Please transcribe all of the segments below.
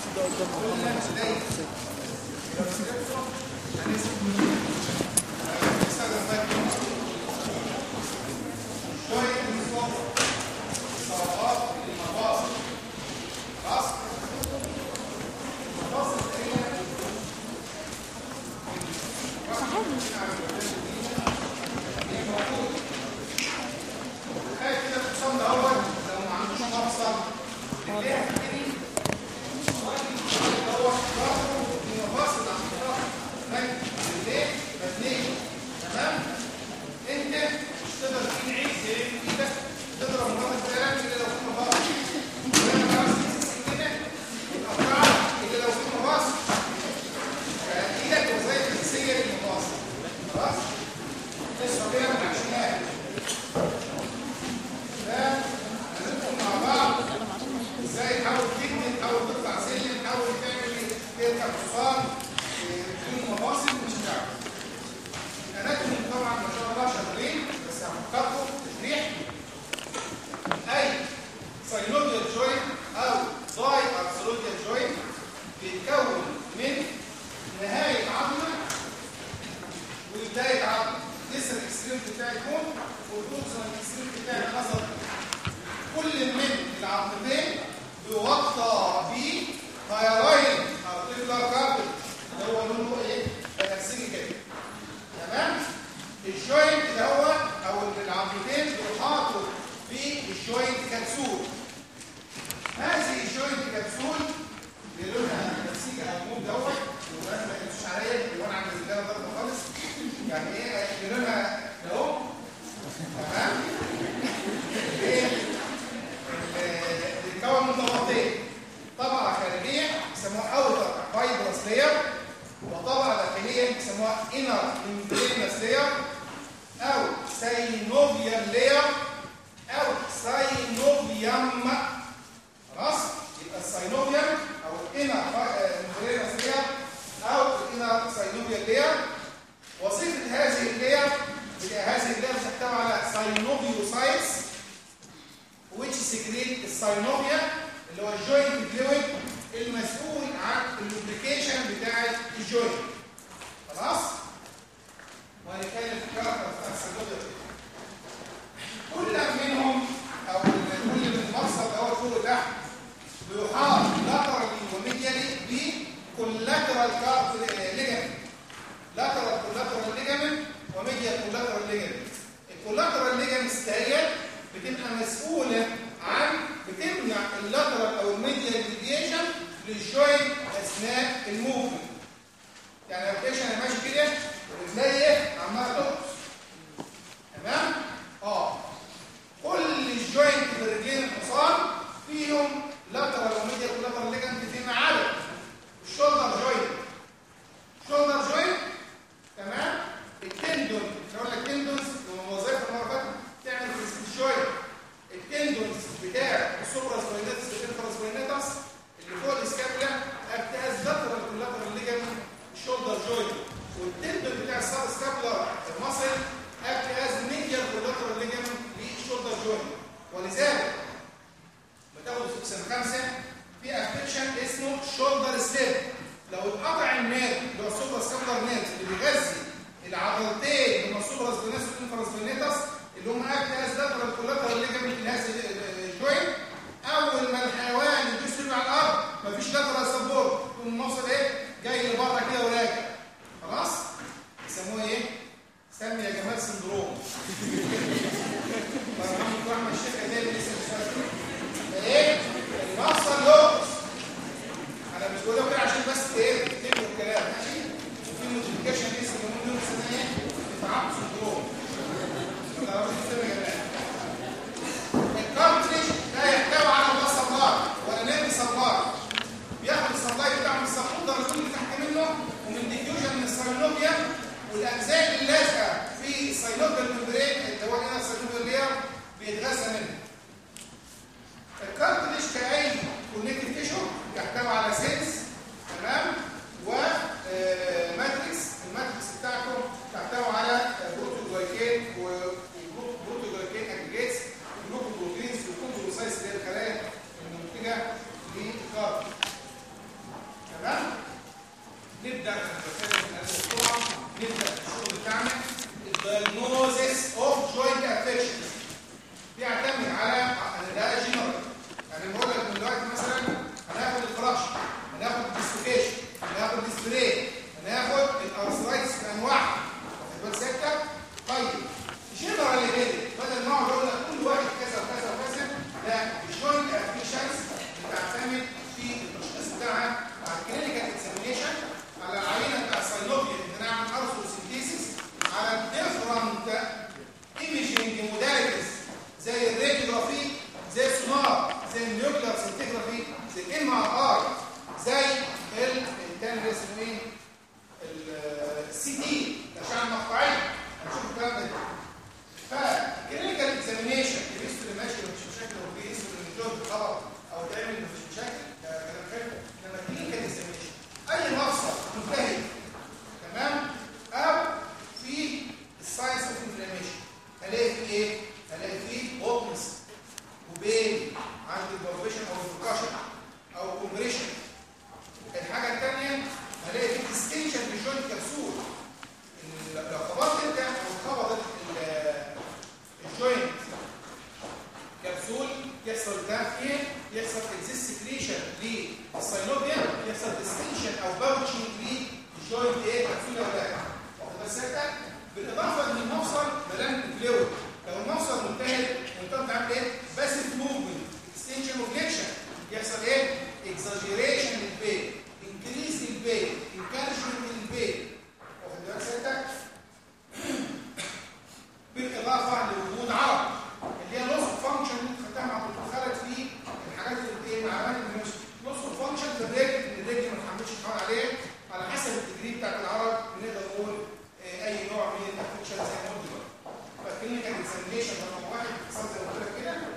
الكارتريج لا يحتوي على بصل يحصل اكزيست سكريشن للساينوبيا يحصل ديستنشن او باوتشنج للجوينت ايه مقفوله ولا لا واخد بالك بالاضافه ان المفصل ملان فلويد لو المفصل منتهي وانت بتعمل ايه باسيف موفمنت اكستنشن وفليكشن يحصل ايه اكزاجيريشن للبين انكريز للبين انكارجمنت للبين واخد بالك سيادتك بالاضافه لوجود عرض اللي هي لوس فانكشن اللي انت خدتها مع الدكتور خالد في الحاجات اللي ايه مع عمل لوس فانكشن في الرجل ان الرجل ما تحملش الحوار عليه على حسب التجريب بتاعت العرض بنقدر نقول آه، اي نوع من الافكشن زي ما قلت بقى فالكلينيكال اكزامينيشن رقم واحد باختصار زي ما قلت لك كده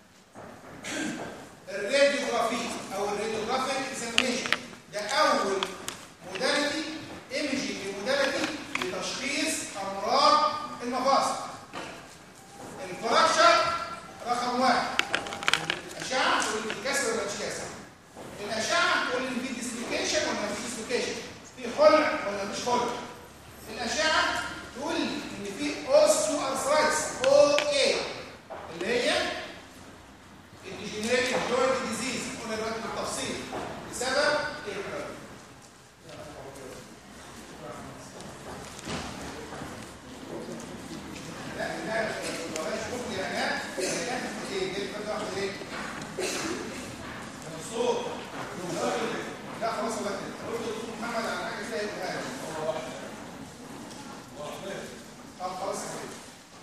الراديوغرافي او الراديوغرافيك اكزامينيشن ده اول موداليتي ايمجنج موداليتي لتشخيص امراض المفاصل الفراكشر رقم واحد الاشعه تقول لي كسر ولا مش كسر الاشعه تقول لي في ديسلوكيشن ولا مفيش ديسلوكيشن في خلع ولا مش خلع الاشعه تقول لي ان في اوستو ارثرايتس او اي اللي هي الديجنريتيف جوينت ديزيز قلنا دلوقتي بالتفصيل بسبب ايه الكلام لا لا بلاش كفر يعني ها كان في ايه جيب كده واحده ايه الصوت لا خلاص وقت قلت لدكتور محمد على حاجه زي كده طب خلاص كده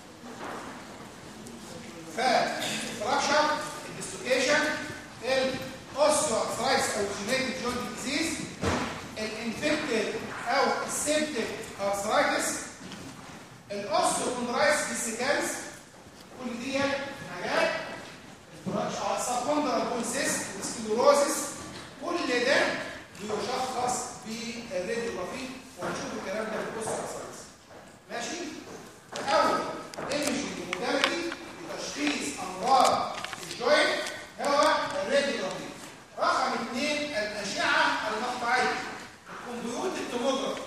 فالفراكشر الديسلوكيشن الاوستيوارثرايتس او جينيتك جوينت ديزيز الانفكتد او السيبتيك ارثرايتس الاوستيوكوندرايتس ديسيكالز كل دي حاجات السبوندرال كونسيست السكليروزس كل ده بيشخص بالراديوغرافي وهنشوف الكلام ده في البوست ارثرايتس ماشي اول ايمجنج موداليتي لتشخيص امراض الجوينت هو الراديوغرافي رقم اثنين الاشعه المقطعيه الكمبيوتر توموجرافي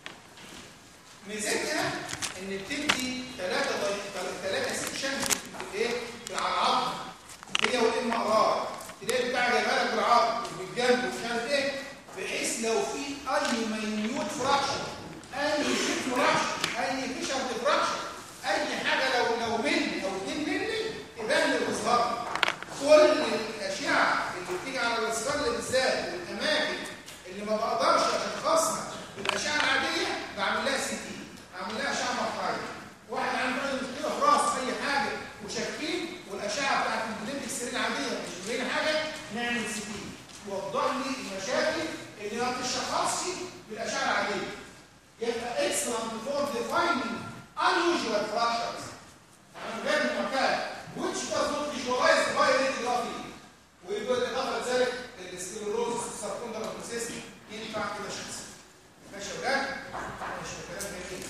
ميزتها ان بتدي ثلاثه ثلاثه سكشن في الايه في العظم هي والام ار تلاقي بتاع جايبها لك بالعظم بالجنب ومش عارف ايه بحيث لو في اي مينيوت فراكشن اي شيء فراكشن اي فيشر فراكشن اي حاجه لو لو ملي او 2 ملي يبان الاظهار كل الاشعه اللي بتيجي على الاسفل بالذات والاماكن اللي ما بقدرش اشخصها بالاشعه العاديه بعمل لها سي تي بعمل لها اشعه مقطعيه واحد عنده أي مشكله في راسه اي حاجه وشاكين والاشعه بتاعت البليند اكس العاديه مش باين حاجه نعمل سي تي توضح لي المشاكل اللي ما بتشخصش بالاشعه العاديه يبقى excellent for defining unusual fractures من غير المكان which does not visualize by radiography ويبقى بالاضافه لذلك السكليروز السرطان سيستم ينفع كده شخص ماشي يا ولاد ماشي كلام جميل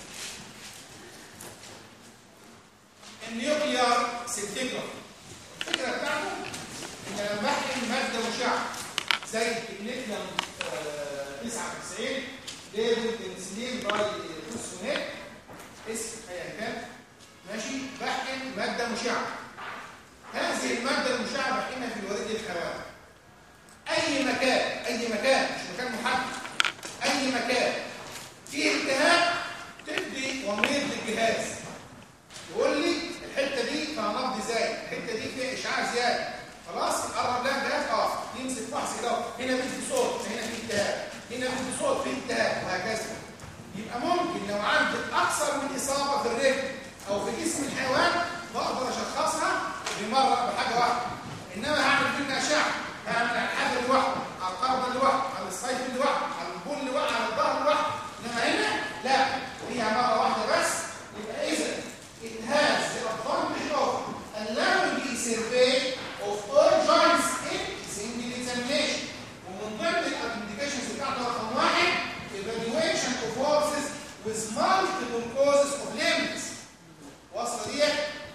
النيوكليار سنتيجرافي الفكره بتاعته ان لما بحقن ماده مشعه زي التكنيكيوم 99 ليبل بنسلين باي فوسفونات اسم ايا كان ماشي بحقن ماده مشعه هذه الماده المشعه بحقنها في الوريد الحيواني اي مكان اي مكان مش مكان محدد اي مكان فيه التهاب تدي وميض للجهاز يقول لي الحته دي فيها نبض زايد الحته دي فيها اشعاع زياده خلاص قرب لها الجهاز اه يمسك فحص كده هنا في صوت هنا في التهاب هنا في صوت في التهاب وهكذا يبقى ممكن لو عندك اكثر من اصابه في الرجل او في جسم الحيوان بقدر اشخصها بمره بحاجه واحده انما هعمل فينا اشعه هعمل على الحاجه لوحده على القرضه لوحده على الصيف لوحده على البول لوحده على الظهر لوحده انما هنا لا هي مره واحده بس يبقى اذا it has the advantage of allowing the survey of all joints in single examination ومن ضمن الابليكيشنز بتاعته رقم واحد evaluation of forces with multiple causes of limbs واصله دي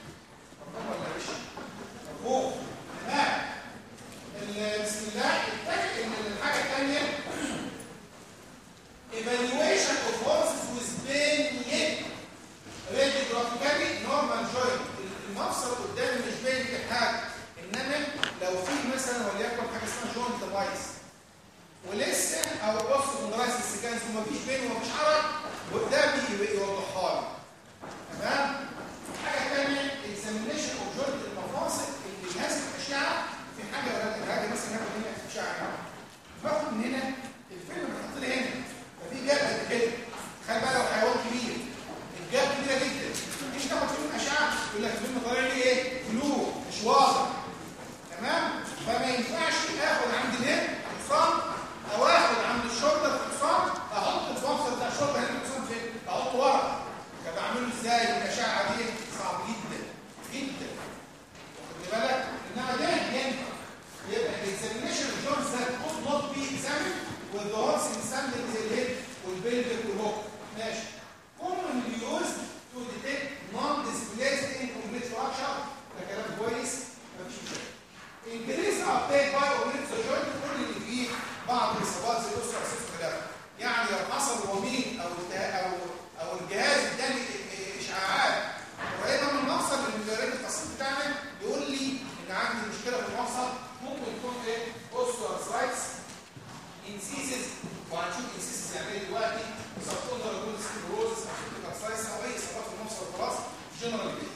مثلا وليكن حاجه اسمها جوينت بايس ولسه او اوس كوندرايسس سيكانس ومفيش بين ومفيش حرج وده بيوضحها لي تمام حاجه ثانيه اكزامينيشن اوف جوينت المفاصل اللي جهاز الاشعه في حاجه راجع مثلا هاخد هنا اشعه هنا باخد من هنا الفيلم بيحط لي هنا ففي جاب قد كده تخيل بقى لو حيوان كبير الجاب كبيره جدا مش تاخد فيلم اشعه يقول لك الفيلم طالع لي ايه فلو مش واضح تمام فما ينفعش اخد عند الهند حصان او اخد عند الشولدر حصان احط الفصل بتاع الشولدر هنا الحصان فين احطه ورا طب اعمله ازاي الاشعه دي صعب جدا جدا واخد بالك انما ده ينفع يبقى الاكزامينشن جونز ده could not be examined with the horse in sample زي الهيد والبلفيك والهوك ماشي commonly used to detect non-displaced incomplete fracture ده كلام كويس مفيش مشكله increase uptake by obliterated joint كل اللي فيه بعض الاصابات زي الاوستر خلافه يعني لو حصل وميل او او او الجهاز اداني اشعاعات قريبه من المفصل الرجل التصنيف بتاعنا يقول لي ان عندي مشكله في المفصل ممكن تكون ايه اوستوارثرايتس انسيسز وهنشوف انسيسز يعني ايه دلوقتي سبتوندر جول سكلروزس او ارثرايتس او اي اصابات في المفصل خلاص جنرال كده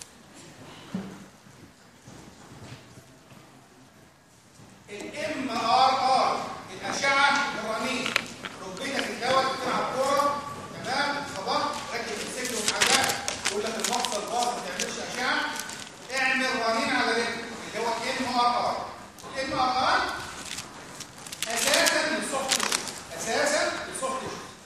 الام ار ار الاشعه الرنين ركبتك الدواء بتلعب كوره تمام خبط ركب السجن والحاجات يقول لك المفصل باظ ما تعملش اشعه اعمل رنين على رجلك اللي هو ام ار ار الام ار ار اساسا للسوفت اساسا للسوفت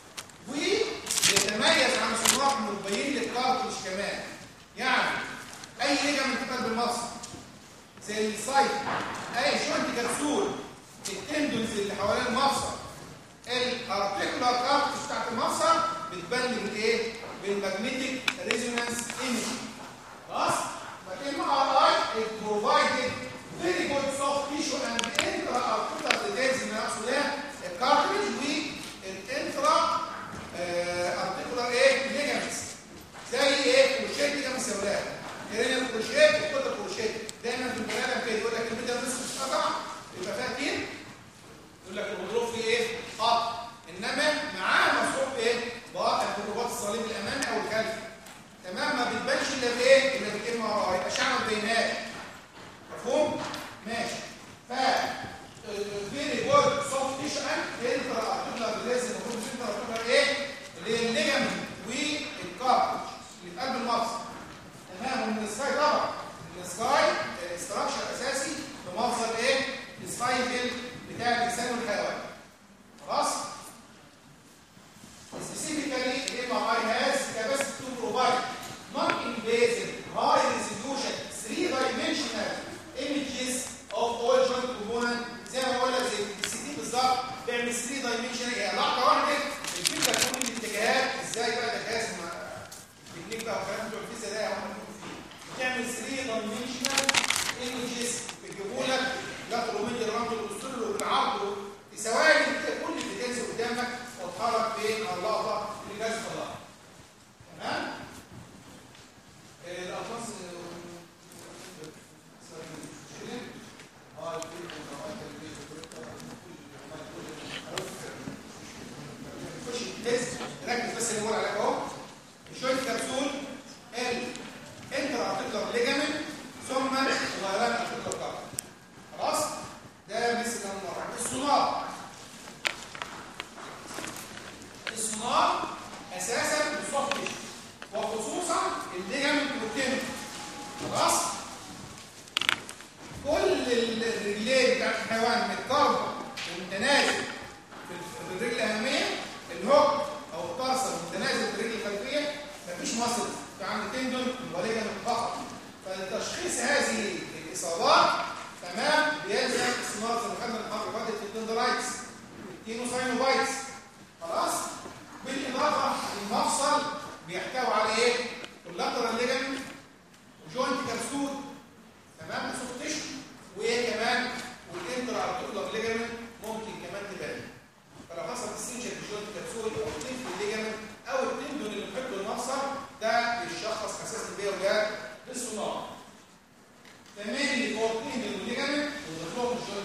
ويتميز عن الصناعه انه يبين لك كارتوش كمان يعني اي ليجامنت قلب المفصل زي السايت اي شنط كبسول التندونز اللي حوالين المفصل الارتيكولار كارتوش بتاعت المفصل بتبان بالايه بالمagnetic ريزونانس ايمج خلاص فالام ار اي it provided very good soft tissue and intra-articular details اللي نقصد ده الكارتريج والانترا ارتيكولار ايه ليجامنتس زي ايه كروشيه كده مساواه كرينيال كروشيه وكوتر كروشيه دايما في البني كده يقول لك الميديا نص مش قطع يبقى فيها كتير يقول لك الغضروف فيه ايه قطع انما معاه مصروف ايه بقى الرباط الصليبي الامامي او الخلفي تمام ما بتبانش الا بايه الا بالام ار اي اشعه بينات مفهوم ماشي ف فيري جود سوفت تيشو ان انترا ارتيكولار ديزاين المفروض انترا ارتيكولار ايه اللي هي الليجامنت والكارتج اللي في قلب المفصل تمام ومن السكاي طبعا السكاي استراكشر اساسي في مفصل ايه السبايكل بتاع الانسان والحيوان خلاص specifically MRI has capacity to provide non-invasive high resolution three-dimensional images of all joint component زي ما بقول لك زي السي دي بالظبط بيعمل 3 dimensional هي علاقه واحده الفكره تكون الاتجاهات ازاي بقى ده جهاز تكنيك بقى وكلام بتوع الفيزياء ده هم فيه بتعمل 3 dimensional images بيجيبوا لك ياخدوا من الرمل والاسطول وبالعرض في ثواني كل الديتيلز قدامك واتحرك فين على اللقطه اللي جاز طلعها تمام الالفاظ اه خش التست ركز بس اللي بقول عليك اهو شويه كبسول ال انتر ارتيكولار ليجامنت ثم غيران ارتيكولار كارت خلاص ده مثل المره السونار السونار اساسا السوفت وخصوصا الليجامنت والتندون خلاص كل الرجلين بتاعت الحيوان متقاربه ومتنازل في الرجل الاماميه الهوك او الطرسه متنازل في الرجل الخلفيه مفيش مصل في عند تندون وليجامنت فقط فتشخيص هذه الاصابات تمام بيلزم السونار زي ما خدنا المره اللي فاتت في التندرايتس التينوساينوبايتس خلاص بالاضافه المفصل بيحتوي على ايه؟ اللاترال ليجامنت وجوينت كبسول تمام وسوفت تيشو وايه كمان والانترا ارتيكولار ليجامنت ممكن كمان تبان فلو حصل ديستنشن في جوينت كبسول او تنف الليجامنت او التندون اللي محيط بالمفصل ده بيشخص اساسا بيه وجاد بالسونار تمام فور تندون والليجامنت ودخلهم الجوينت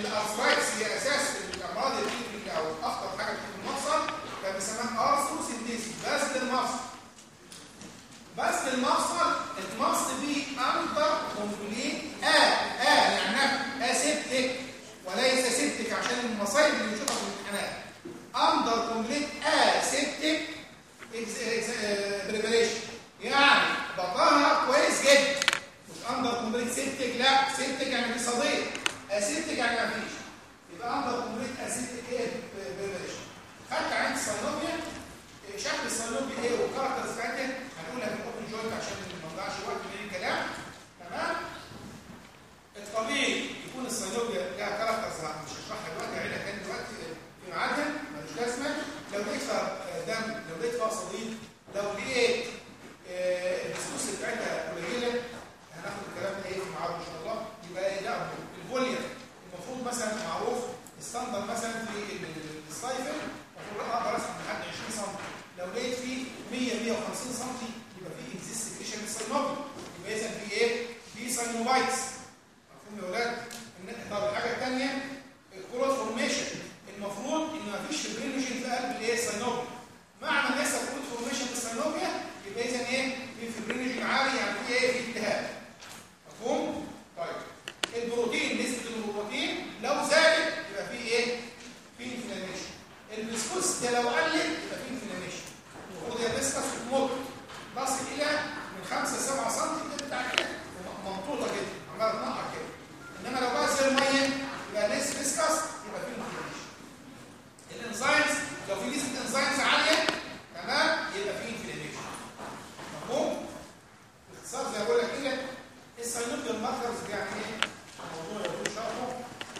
الارثرايتس هي اساس الامراض اللي بتيجي او اخطر حاجه بتيجي في المفصل فبنسميها ارثروسينتيز بس المفصل بس المفصل المفصل فيه اندر كومبليت ا ا يعني اسيبتك وليس سيبتك عشان المصايب اللي بنشوفها في الامتحانات اندر كومبليت اسيبتك بريبريشن يعني بقاها كويس جدا مش اندر كومبليت سيبتك لا سيبتك يعني في صديق اسيبتك يعني ما فيش يبقى اندر كومبليت اسيبتك ايه بريبريشن خدت عند الصينوبيا شكل الصينوبيا ايه والكاركترز بتاعتها هنقولها في الاوبن جوينت عشان ما نضيعش وقت من الكلام تمام الطبيعي يكون الصينوبيا لها كاركترز مش هشرحها دلوقتي هعيدها كان دلوقتي في ميعادها ملوش لازمه لو لقيت دم لو لقيت فيها صديد لو لقيت الفلوس بتاعتها قليله هناخد الكلام ده ايه في ميعاده ان شاء الله يبقى لا الفوليوم المفروض مثلا معروف ستاندر مثلا في السايفر المفروض اقدر اسحب لحد 20 سم لو لقيت فيه 100 150 سم يبقى في اكزيستيشن للساينوبيا يبقى اذا في ايه؟ في ساينوبايتس مفهوم يا اولاد؟ طب الحاجه الثانيه الكروت فورميشن المفروض ان مفيش فيبرينوجين في قلب الايه الساينوبيا معنى ان يحصل كروت فورميشن في الساينوبيا يبقى اذا ايه؟ في فيبرينوجين عالي يعني في ايه؟ في التهاب مفهوم؟ طيب البروتين نسبه البروتين لو زادت يبقى في ايه؟ في انفلاميشن الفيسكوستي لو قلت يبقى في انفلاميشن المفروض يا فيسكس تموت تصل الى من 5 7 سم كده بتاع كده ممطوطه كده عماله تنقع كده انما لو بقى زي الميه يبقى ليس فيسكس يبقى في انفلاميشن الانزيمز لو في نسبه انزيمز عاليه تمام يبقى في انفلاميشن مفهوم باختصار زي ما بقول لك كده الساينوبيال ماركرز يعني ايه الموضوع يقول شرحه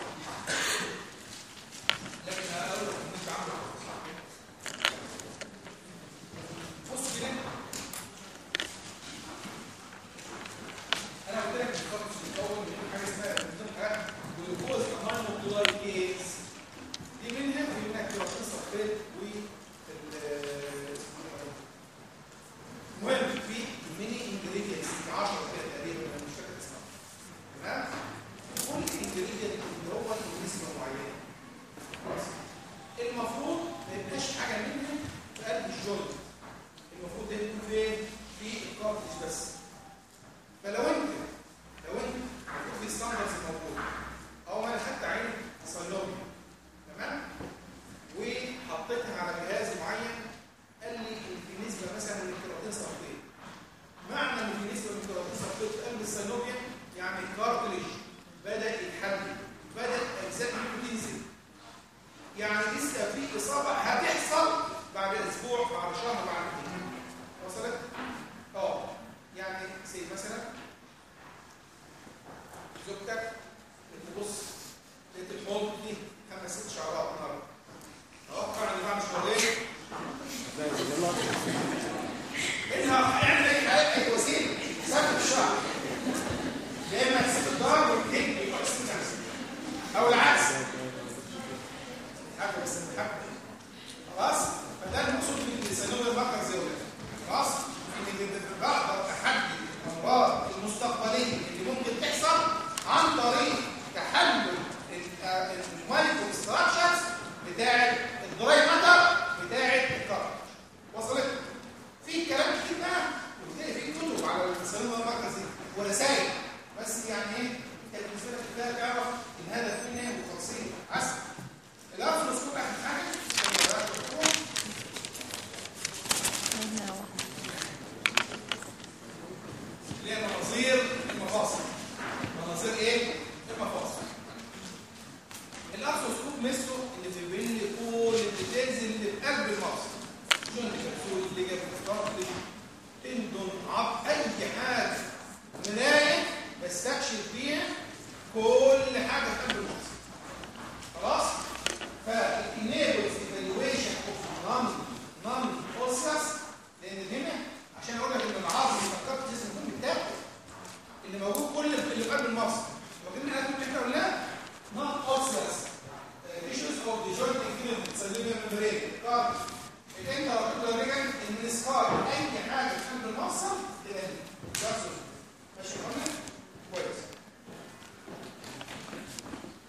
لكن هقول لك ان انت عامل بص كده انا قلت لك الكورتكس بيتكون من حاجه اسمها من حاجه جلوكوز امينو جلايكيز دي منها في منها كيراتين صفيت و المهم في ميني انجريدينتس 10 كده تقريبا انا مش فاكر اسمها تمام كل انجريدينت اللي هو نسبه معينه خلاص المفروض ما يبقاش حاجه منها في قلب الجوينت المفروض ده يكون فين في الكارتج بس فلو انت لو انت المفروض في ستاندردز موجود او انا خدت عين صيلوبيا تمام وحطيتها على جهاز معين قال لي في نسبه مثلا من الكيراتين صفيت معنى ان في نسبه من الكيراتين صفيت في قلب الصيلوبيا يعني الكارتلج بدا يتحلل بدات اجزاء منه تنزل يعني لسه في اصابه هتحصل بعد اسبوع بعد شهر بعد اثنين وصلت اه يعني زي مثلا زوجتك تبص لقيت الحوض دي خمس ست شعرات النهارده اتوقع ان بعد شهرين انها هيعمل اي حاجه اي وسيله ثبت الشعر يا اما تسيب الضرب وتهد او العكس حاجه بس حاجه خلاص فده المقصود بالسنوات المركز زي خلاص ان بقدر احدد الامراض المستقبليه اللي ممكن تحصل عن طريق تحلل المايكرو ستراكشرز بتاعه الدراي ماتر بتاعه الكارت وصلت في كلام كتير بقى وبتلاقي في كتب على السنوات المركز ورسائل بس يعني ايه كانت بالنسبه لك كده تعرف الهدف منها وتفصيل عسل الأرض مسكوك أحد حاجة اللي هي مناظير المفاصل مناظير ايه؟ المفاصل الأرض مسكوك مثله اللي بيبين لي كل الديتيلز اللي في قلب المفصل جونت كبسول اللي جاب الكارتلج تندون عض أي حاجة مراية بستكشف فيها كل حاجة في قلب المفصل خلاص؟ فالانيبلز ايفالويشن اوف نون نون اوسيس لان هنا عشان اقول لك ان العظم فكرت جسم الكون بتاعه اللي موجود كل اللي في قلب المصل واخدين احنا كنا احنا قلنا نون اوسيس تيشوز اوف ذا جوينت انكلود سيلولار ميمبرين قال الانتر ريجن المنسكار اي حاجه في قلب المصل تبقى دي ماشي يا كويس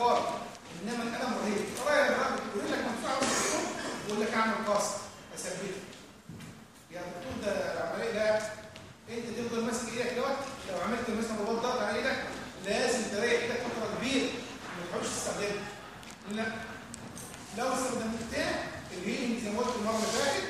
فار انما الالم رهيب قرايه الرب بتقول لك مدفوع على الدكتور يقول لك اعمل قاص اثبته يا دكتور ده العمليه لا انت تفضل ماسك ايدك دوت لو عملت مثلا رباط ضغط على ايدك لازم تريح ايدك فتره كبيره ما تحاولش تستخدمها لا لو استخدمتها الهيلينج زي ما قلت المره اللي فاتت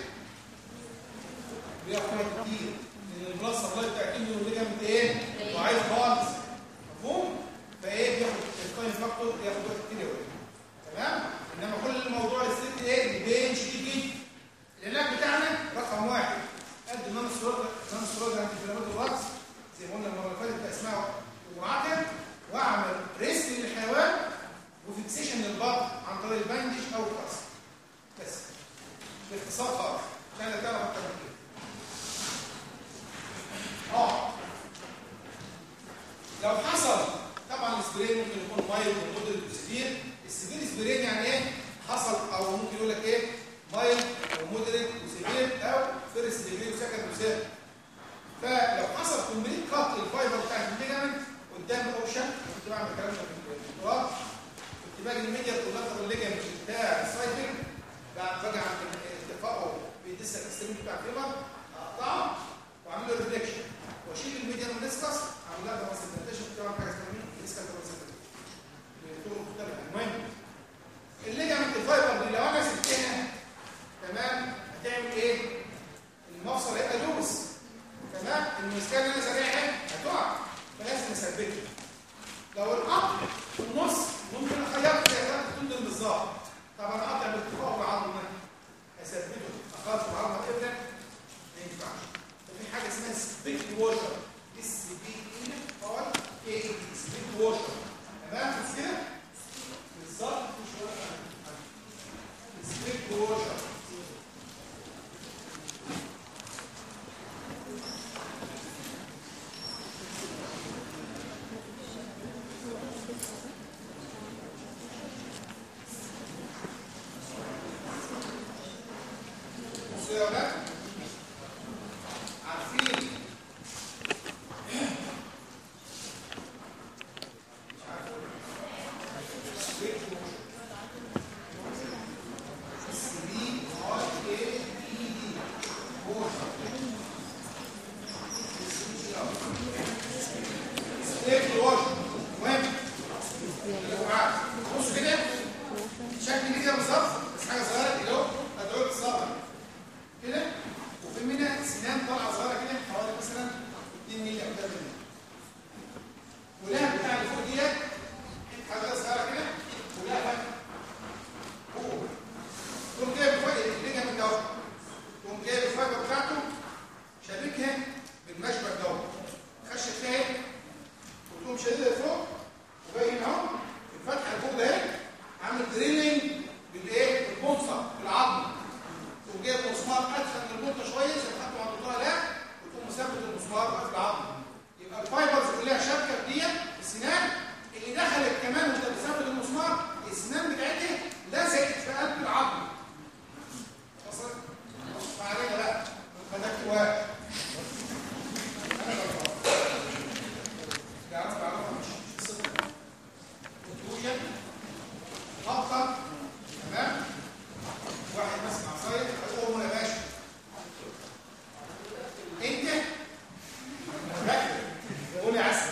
بياخد وقت كتير لان البلاد سبلاي بتاع الكيميو والليجامنت ايه؟ ضعيف خالص مفهوم؟ فايه بياخد التايم فاكتور بياخد وقت كتير قوي تمام؟ انما كل الموضوع الست ايه؟ بيبين شديد جدا العلاج بتاعنا رقم واحد قد نون ستروج نون ستروج انتي الرأس زي ما قلنا المره اللي فاتت باسماء ومعاكم واعمل ريست للحيوان وفيكسيشن للبطن عن طريق البندج او القص بس باختصار خالص لا لا تعرف اكتر من كده اه لو حصل طبعا السبرين ممكن يكون مايل وموديل وسيفير السبير سبرين يعني ايه حصل او ممكن يقول لك ايه مايل ومودريت وسيفير او فيرست ديجري وسكند وسير فلو حصل كومبليت كات الفايبر بتاعت الليجامنت قدام الاوبشن كنت بعمل الكلام ده في الدكتوراه كنت باجي الميديا كولاتر الليجامنت بتاع السايكل باجي عند اتفاقه بالديسك اكستريم بتاع الفيبر اقطعه واعمل له ريفليكشن واشيل الميديا من الديسكس اعمل لها ترانسبلانتيشن بتاع حاجه اسمها مين؟ ديسكال ترانسبلانتيشن بطرق مختلفه المهم الليجامنت الفايبر دي لو انا سبتها تمام هتعمل ايه؟ المفصل هيبقى لوس تمام المسكان اللي انا سريعها هتقع فلازم اثبتها لو القطع في النص ممكن اخيط زي ما تندم بالظبط طب انا اقطع بالاتفاق بعضه ده اثبته اخلص بعضه ابدا ما ينفعش ففي حاجه اسمها سبيك ووشر اس بي اي ار اي سبيك ووشر تمام مش كده بالظبط مش ورقه سبيك ووشر بصوا يا ولاد عارفين مش عارف سبيك ووشر سبي ار اي اي دي ووشر سبيك ووشر مهم بصوا كده شكل كده بالظبط بس حاجه صغيره كده اهو ادعو الصابع كده وفي منها سنان طالعه صغيره كده حوالي مثلا 2 مللي او 3 مللي ولها بتاع اللي فوق ديت حاجه صغيره كده ولها فتحه فوق تقوم جايب الفايبر الليجامنت دوت تقوم جايب الفايبر بتاعته شابكها بالمشبك دوت خش فيها وتقوم شايلها لفوق وجاي هنا اهو الفتحه اللي فوق ده عامل دريلنج بالايه؟ بالبنصه بالعظم تقوم جايب مسمار ادخل من البنطه شويه زي ما خدتوا عند الدكتوره لا وتقوم مثبت المسمار في العظم يبقى الفايبرز كلها شبكه دي السنان اللي دخلت كمان وانت بتثبت المسمار السنان بتاعتها لزقت في قلب العظم وصلت؟ فعلينا بقى فدك واحد انا غلطان ده عارف بعرفها مش مش صفر كونتروجن خبطه تمام واحد ماسك عصايه هتقوم يا باشا انت مركب قول يا عسل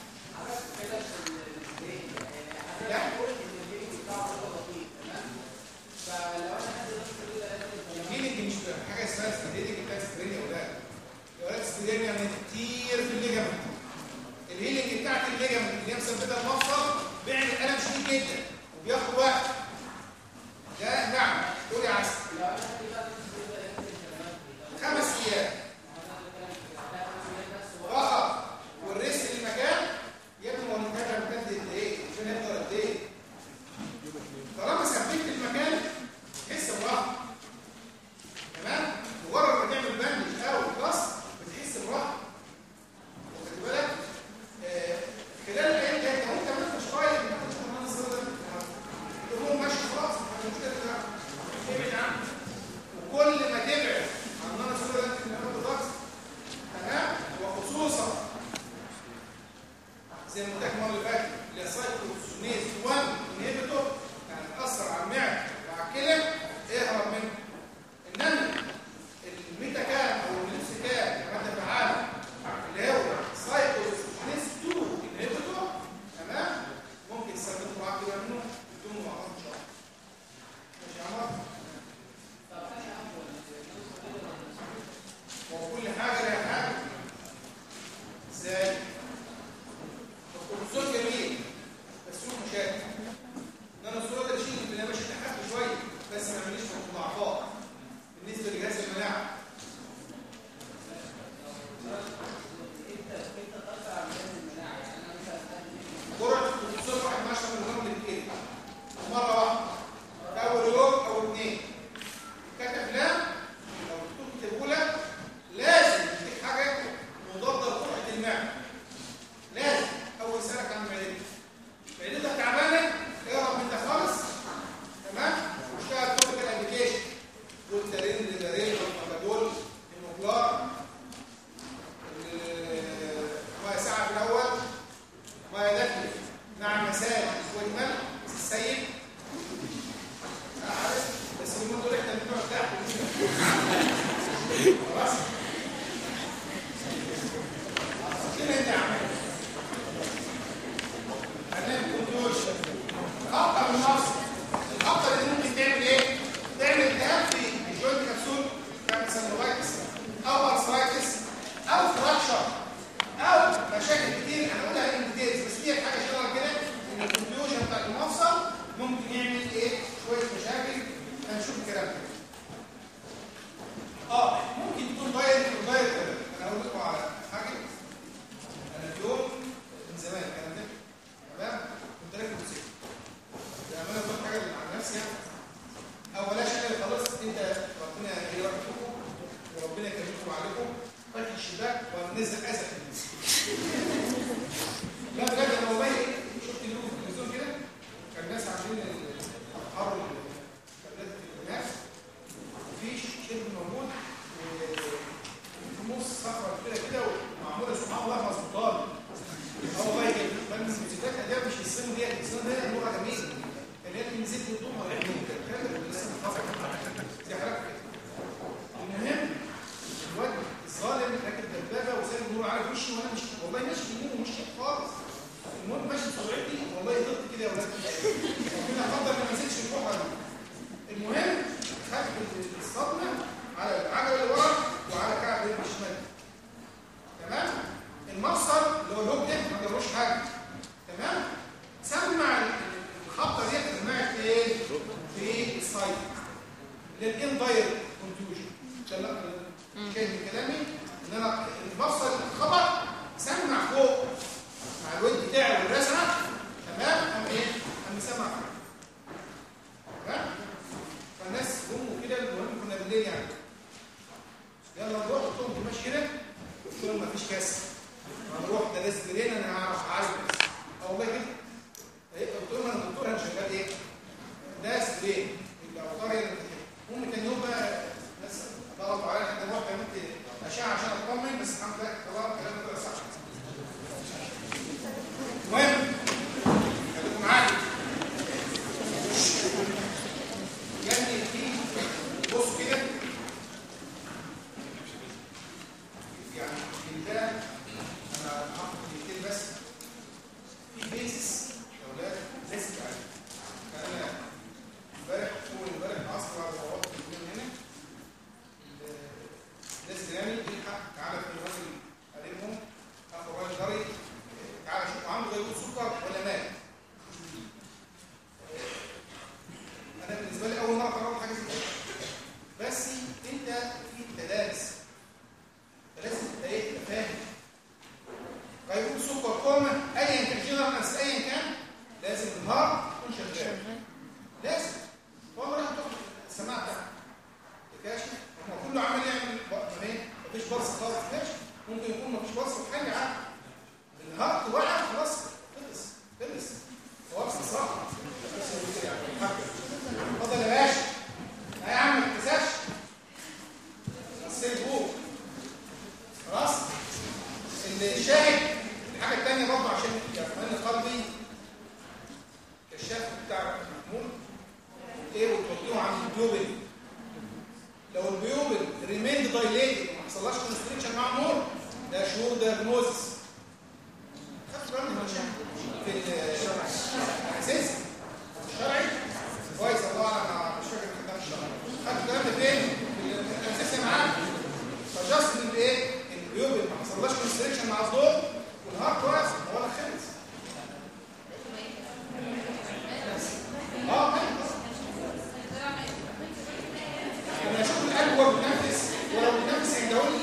لا الجيلنج مش حاجه اسمها ستريدنج بتاعت ستريدنج يا ولاد يا ولاد ستريدنج يعني كتير في الليجامنت الهيلنج بتاعت الليجامنت اللي هي مثبته المفصل بيعمل الم شديد جدا وبياخد وقت ده نعم قول يا عسل خمس ايام فقط والريست المكان يا ابني هو المكان ده مكان قد ايه؟ عشان يفضل قد ايه؟ طالما ثبت المكان تحس براحه تمام؟ مجرد ما تعمل باندج او كلاس بتحس براحه واخد بالك؟ آه، خلال الايام دي انت وانت ماشي شويه بتاخد كمان الصدر للاندايركت كونفيوجن شايف كلامي ان انا بفصل الخبر سمع فوق مع الويب بتاعي والرسمه تمام ام ايه ام سمع تمام فالناس هم كده المهم كنا بالليل يعني يلا نروح قلت لهم ماشي هنا قلت لهم مفيش كاس هنروح ده ناس جرين انا هعرف عارف بس اه والله كده إيه، قلت لهم انا دكتور انا شغال ايه ناس جرين الاوتار هي اللي بتتكلم. هم كان يوم بقى ناس ضغطوا عليا احنا نروح عملت اشعه عشان اطمن بس الحمد لله طلع الكلام ده صح المهم خليكم معايا يعني في بص كده يعني ده انا هاخد كلمتين بس في بيسس يا اولاد لازم تعرف انا امبارح اول امبارح العصر بعد ما وقفت الاثنين هنا الناس جيراني يلحق تعالى في الراجل قريبهم اخو الراجل جاري تعالى شوف عنده غيبوبه سكر ولا مات انا بالنسبه لي اول مره قررت حاجه زي كده بس انت في تدارس فلازم تبقى ايه تبقى فاهم غيبوبه سكر كوما ايا كان جنرال بس ايا كان لازم النهار تكون شغال لازم والله راح تاخد السماعه بتاعتك تكاشف هو كله عمال يعمل بق- ايه مفيش برص خالص ماشي ممكن يكون مفيش برص في حاجه عادي النهار وقع خلاص خلص خلص هو بس صح اتفضل يا باشا لا يا عم ما تنساش غسل فوق خلاص الشاهد الحاجه الثانيه برضه عشان يطمئن قلبي كشاف بتاع محمود ايه وتحطيه عند البيوبل لو البيوبل ريميند دايليتد ما حصلهاش كونستريكشن مع النور ده شهور دايجنوزس خدت بالك من المشاكل في الاساسي الشرعي كويس الله اعلم أنا مش فاكر الكلام الشرعي خدت الكلام ده فين في الاساسي معاك فجاست ان ايه البيوبل ما حصلهاش كونستريكشن مع الضوء والنهار كويس هو انا خلص اه خلص انا اشوف القلب وهو بيتنفس ولو بيتنفس يندهولي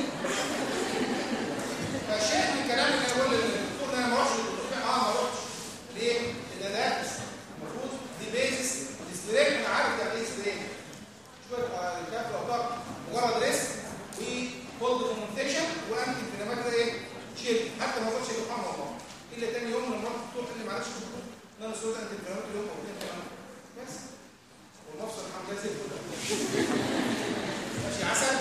فالشاهد من الكلام اللي انا بقول للدكتور ان انا ما اروحش للدكتور اه ما اروحش ليه؟ لان ده المفروض دي بيزس الاستريك انا عارف يعني ايه استريك شويه الكاف الاوتار مجرد ريست وكولد كومنتيشن وانتي انفلاماتوري ايه؟ شيل حتى ما اقولش سبحان الله الا تاني يوم لما رحت الدكتور قال لي معلش دكتور ان انا سويت انتي انفلاماتوري يوم او اثنين كمان بس والمفصل الحمد لله زي الفل ماشي عسل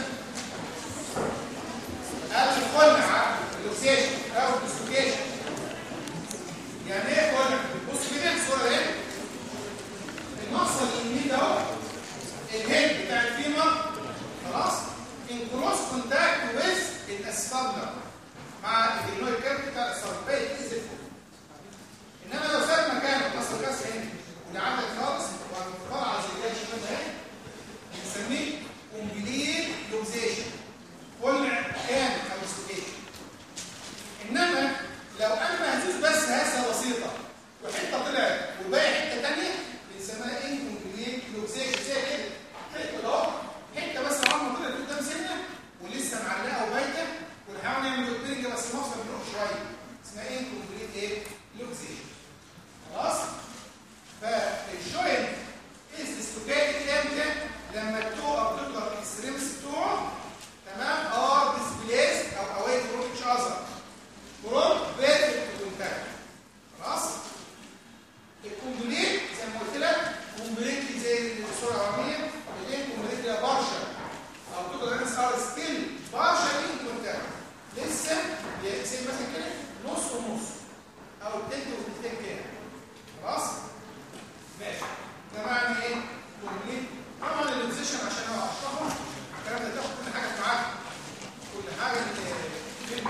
قبل الخلع اللوكسيشن او الديسلوكيشن يعني ايه خلع بص كده الصوره اهي المفصل اليمين ده اهو الهيد بتاع الفيمر خلاص ان كروس كونتاكت ويز الاسفلر مع الجنوي كيرف بتاع الاسفلر باقي تنزل فوق انما لو ساب مكانه مصر كاس هنا ولعندك خالص وهتتفرع على زي كده شمال اهي بنسميه كومبليت لوزيشن خلع كامل او استيكيشن انما لو انا مهزوز بس هزه بسيطه وحته طلعت وباقي حته ثانيه بنسميها انكمبليت لوزيشن زي كده حته اهو حته بس عمرها طلعت قدام سنه ولسه معلقه وبايته ونحاول نعمل اوبننج بس المفصل بيروح شويه اسمها انكمبليت ايه لوزيشن خلاص فالجوينت از ديسلوكيتد امتى لما التو او تقدر الاكستريمز بتوعه تمام ار ديسبليس او اواي فروم اتش اذر فروم بيرفكت كونتاكت خلاص الكومبليت زي ما قلت لك كومبليت زي الصوره الاولانيه الاثنين كومبليت ده بارشل او تقدر الناس ار ستيل بارشل ان كونتاكت لسه زي مثلا كده نص ونص او التلت والتلتين كده خلاص ماشي ده معنى ايه كومبليت طبعا الانسيشن عشان انا اشرحه الكلام ده تاخد كل حاجه معاك كل حاجه اللي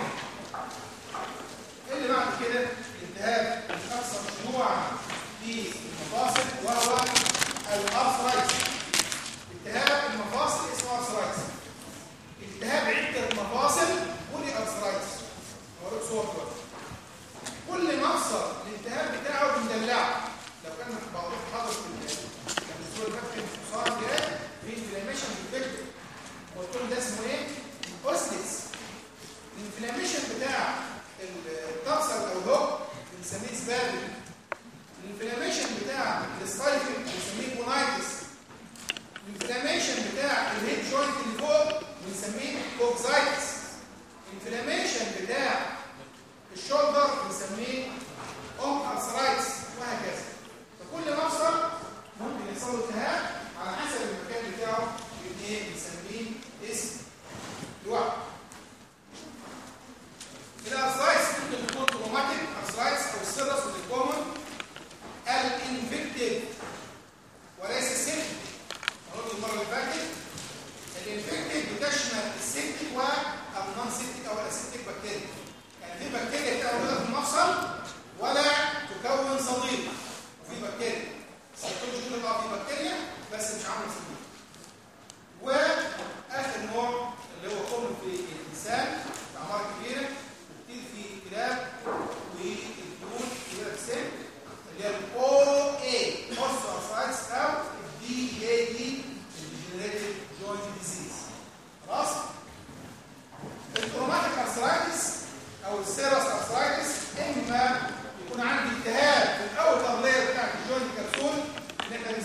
اللي بعد كده الالتهاب الاكثر شيوعا في المفاصل وهو الارثرايتس التهاب المفاصل اسمه ارثرايتس التهاب عده المفاصل ولي ارثرايتس هوريك صور دلوقتي كل مفصل الالتهاب بتاعه بندلعه لو كان بعض حاضر في الدكتور فتحي صار جهاز في انفلاميشن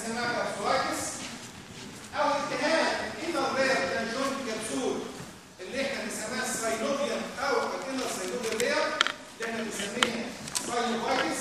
بنسميها كابسولايتس او التهاب الانر لاير بتاع الجوينت كبسول اللي احنا بنسميها الساينوبيوم او الانر ساينوبيوم لاير اللي احنا بنسميها ساينوفايتس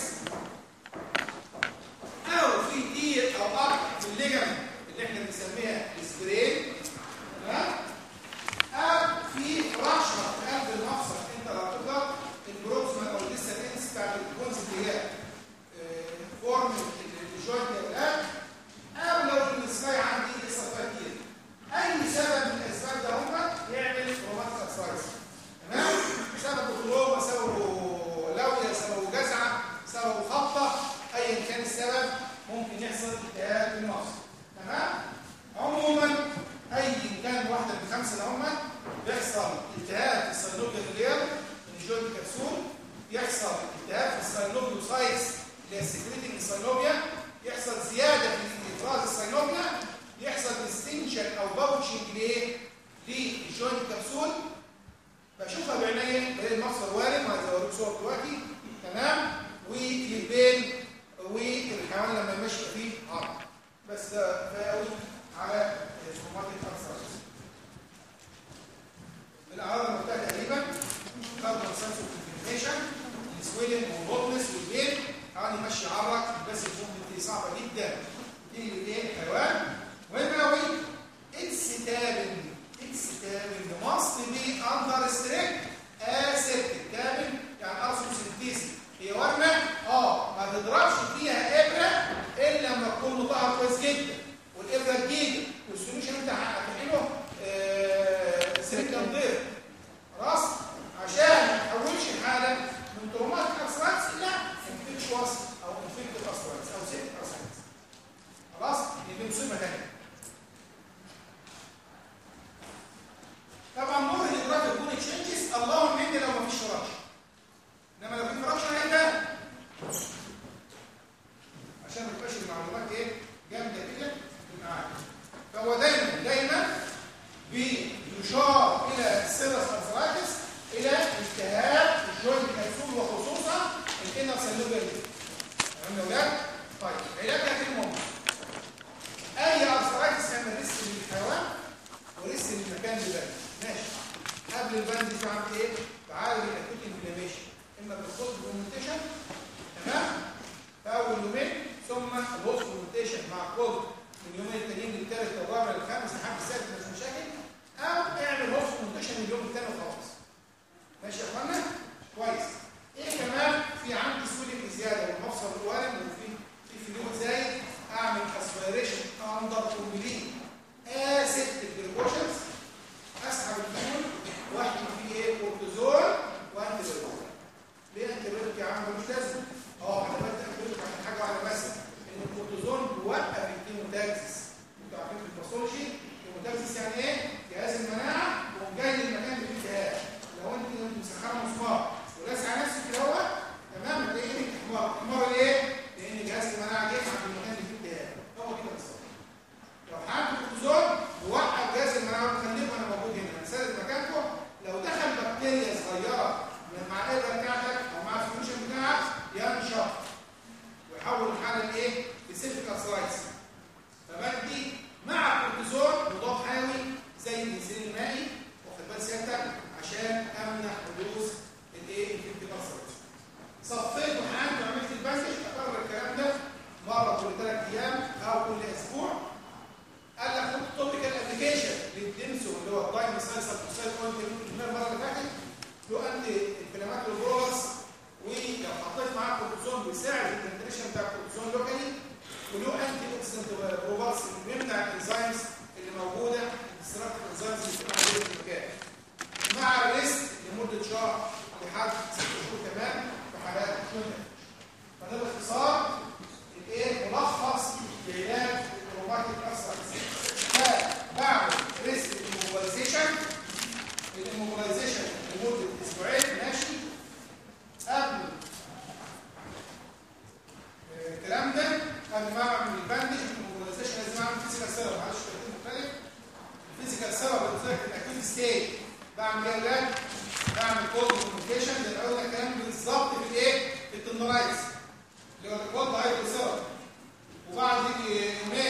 او في ضيق او قطع في الليجمنت اللي احنا بنسميها السبرين تمام او في رشوه في قلب المفصل انت لو تقدر البروكسما او الديسابينس بتاعت الكونز اللي هي فورم الجوينت الان او لو السكاي عندي لسه فيها كتير اي سبب من الاسباب ده هم يعمل روماتيك ارثرايتس تمام سببه تروما سببه لويه سببه جزعه سببه خبطه ايا كان السبب ممكن يحصل التهاب في المفصل تمام عموما اي كان واحده من الخمسه اللي هم بيحصل التهاب في السينوبيا من الجوينت كبسول يحصل التهاب في السينوبيوسايتس اللي هي السكريتنج السينوبيا يحصل زياده في افراز السينوبيا يحصل ديستنشن او باوتشنج لايه للجوينت كبسول بشوفها بعينيا بلاقي المفصل وارم ما زي صور دلوقتي تمام والبين والحيوان لما يمشي فيه عرض بس ده كفايه قوي على الروماتيك ارثرايتس الاعراض المبتدئه تقريبا كاربون سنسور كونفيرميشن السويلنج والبوتنس والبين حيوان يمشي يعرق بس الموفمنت دي صعبه جدا تيجي للايه الحيوان مهم قوي اتس تابن اتس تابن ماست بي اندر ستريك اسيبتك تابن يعني اقصد سنتيسي هي ورمه اه ما تضربش فيها ابره الا لما تكون مطهر كويس جدا والابره جديده والسوليوشن انت هتحله آه سلك نضيف خلاص عشان ما تحولش الحاله من ترومات ارثرايتس الى انفكشوس او انفكتيف ارثرايتس او سيبتيك ارثرايتس خلاص دي مصيبه ثانيه طبعا نور الادراك يكون تشينجز اللهم ان لو ما فيش فراش انما لو في فراش هيبان عشان ما تبقاش المعلومات ايه جامده كده تبقى عارف فهو دايما دايما بيشار الى السيرس ارثرايتس الى التهاب الجوينت كبسول وخصوصا الانر سيلولر تمام يا ولاد طيب علاجها ايه المهم اي ارثرايتس يعمل ريسك للحيوان وريسك للمكان اللي بقى ماشي قبل البند دي عملت ايه تعالج الاكوت انفلاميشن اما بالخط فومنتيشن تمام في اول يومين ثم الهوست فومنتيشن مع كود من اليومين التانيين للثالث للرابع للخامس لحد السادس مش مشاكل او اعمل هوست فومنتيشن اليوم الثاني وخلاص ماشي يا اخوانا كويس ايه كمان في عندي سوليك زياده والمفصل الوارم وفي في فلويد زايد اعمل اسبيريشن اندر كومبليت اسيبتك بريكوشنز اسحب الفلويد واحكي فيه ايه كورتيزول وانتي بيوتيك ليه انتي بيوتيك يا عم مش لازم اه انا بدي اقول عن حاجه واحده بس ان الكورتيزون بيوقف الكيموتاكسس انتوا عارفين في الباثولوجي الكيموتاكسس يعني ايه جهاز المناعه وجاي المكان اللي فيه التهاب لو انت مسخره مسمار ولاسعه نفسك كده هو تمام هتلاقي ايدك احمر احمر ليه؟ لان جهاز المناعه جه عند المكان اللي فيه التهاب هو كده بالظبط لو حد الكورتيزون بيوقف جهاز المناعه وتخليه انا موجود هنا هنسدد مكانكم لو دخل بكتيريا صغيره من مع الابره بتاعتك او مع السوليوشن بتاعك ينشط ويحول الحاله لايه؟ لسيلفيك ارثرايتس فبدي مع الكورتيزون مضاد حيوي زي الانسولين المائي واخد بال سيادتك عشان امنع حدوث الايه؟ الانفكتيف ارثرايتس صفيت وحقنت وعملت الباندج اكرر الكلام ده مره كل ثلاث ايام او كل اسبوع قال لك خد توبيكال ابلكيشن للدنسو اللي هو الدايم سايسل اوكسايد اونتي المره اللي فاتت له انتي انفلاماتوري بروس ولو حطيت معاه كورتيزون بيساعد الكونتريشن بتاع الكورتيزون لوكالي وله انتي اوكسيدنت بروبارس بيمنع الانزيمز اللي موجوده استراحه الانزيمز اللي بتبقى موجوده في المكان مع الريست لمده شهر لحد ست شهور كمان في حالات كونتاكت فده باختصار الايه ملخص لعلاج الروماتيك ارثرايتس فبعمل ريسك immobilization الاموبلايزيشن لمده اسبوعين ماشي قبل الكلام ده قبل ما اعمل الباندج الاموبلايزيشن لازم اعمل فيزيكال سيرم معلش ترتيب مختلف الفيزيكال سيرم بتذاكر الاكيوت ستيت بعمل ايه يا بعمل كود كوميونيكيشن زي الاول الكلام بالظبط في الايه؟ في التندرايتس اللي هو الكود هايدرو سيرم وبعد يومين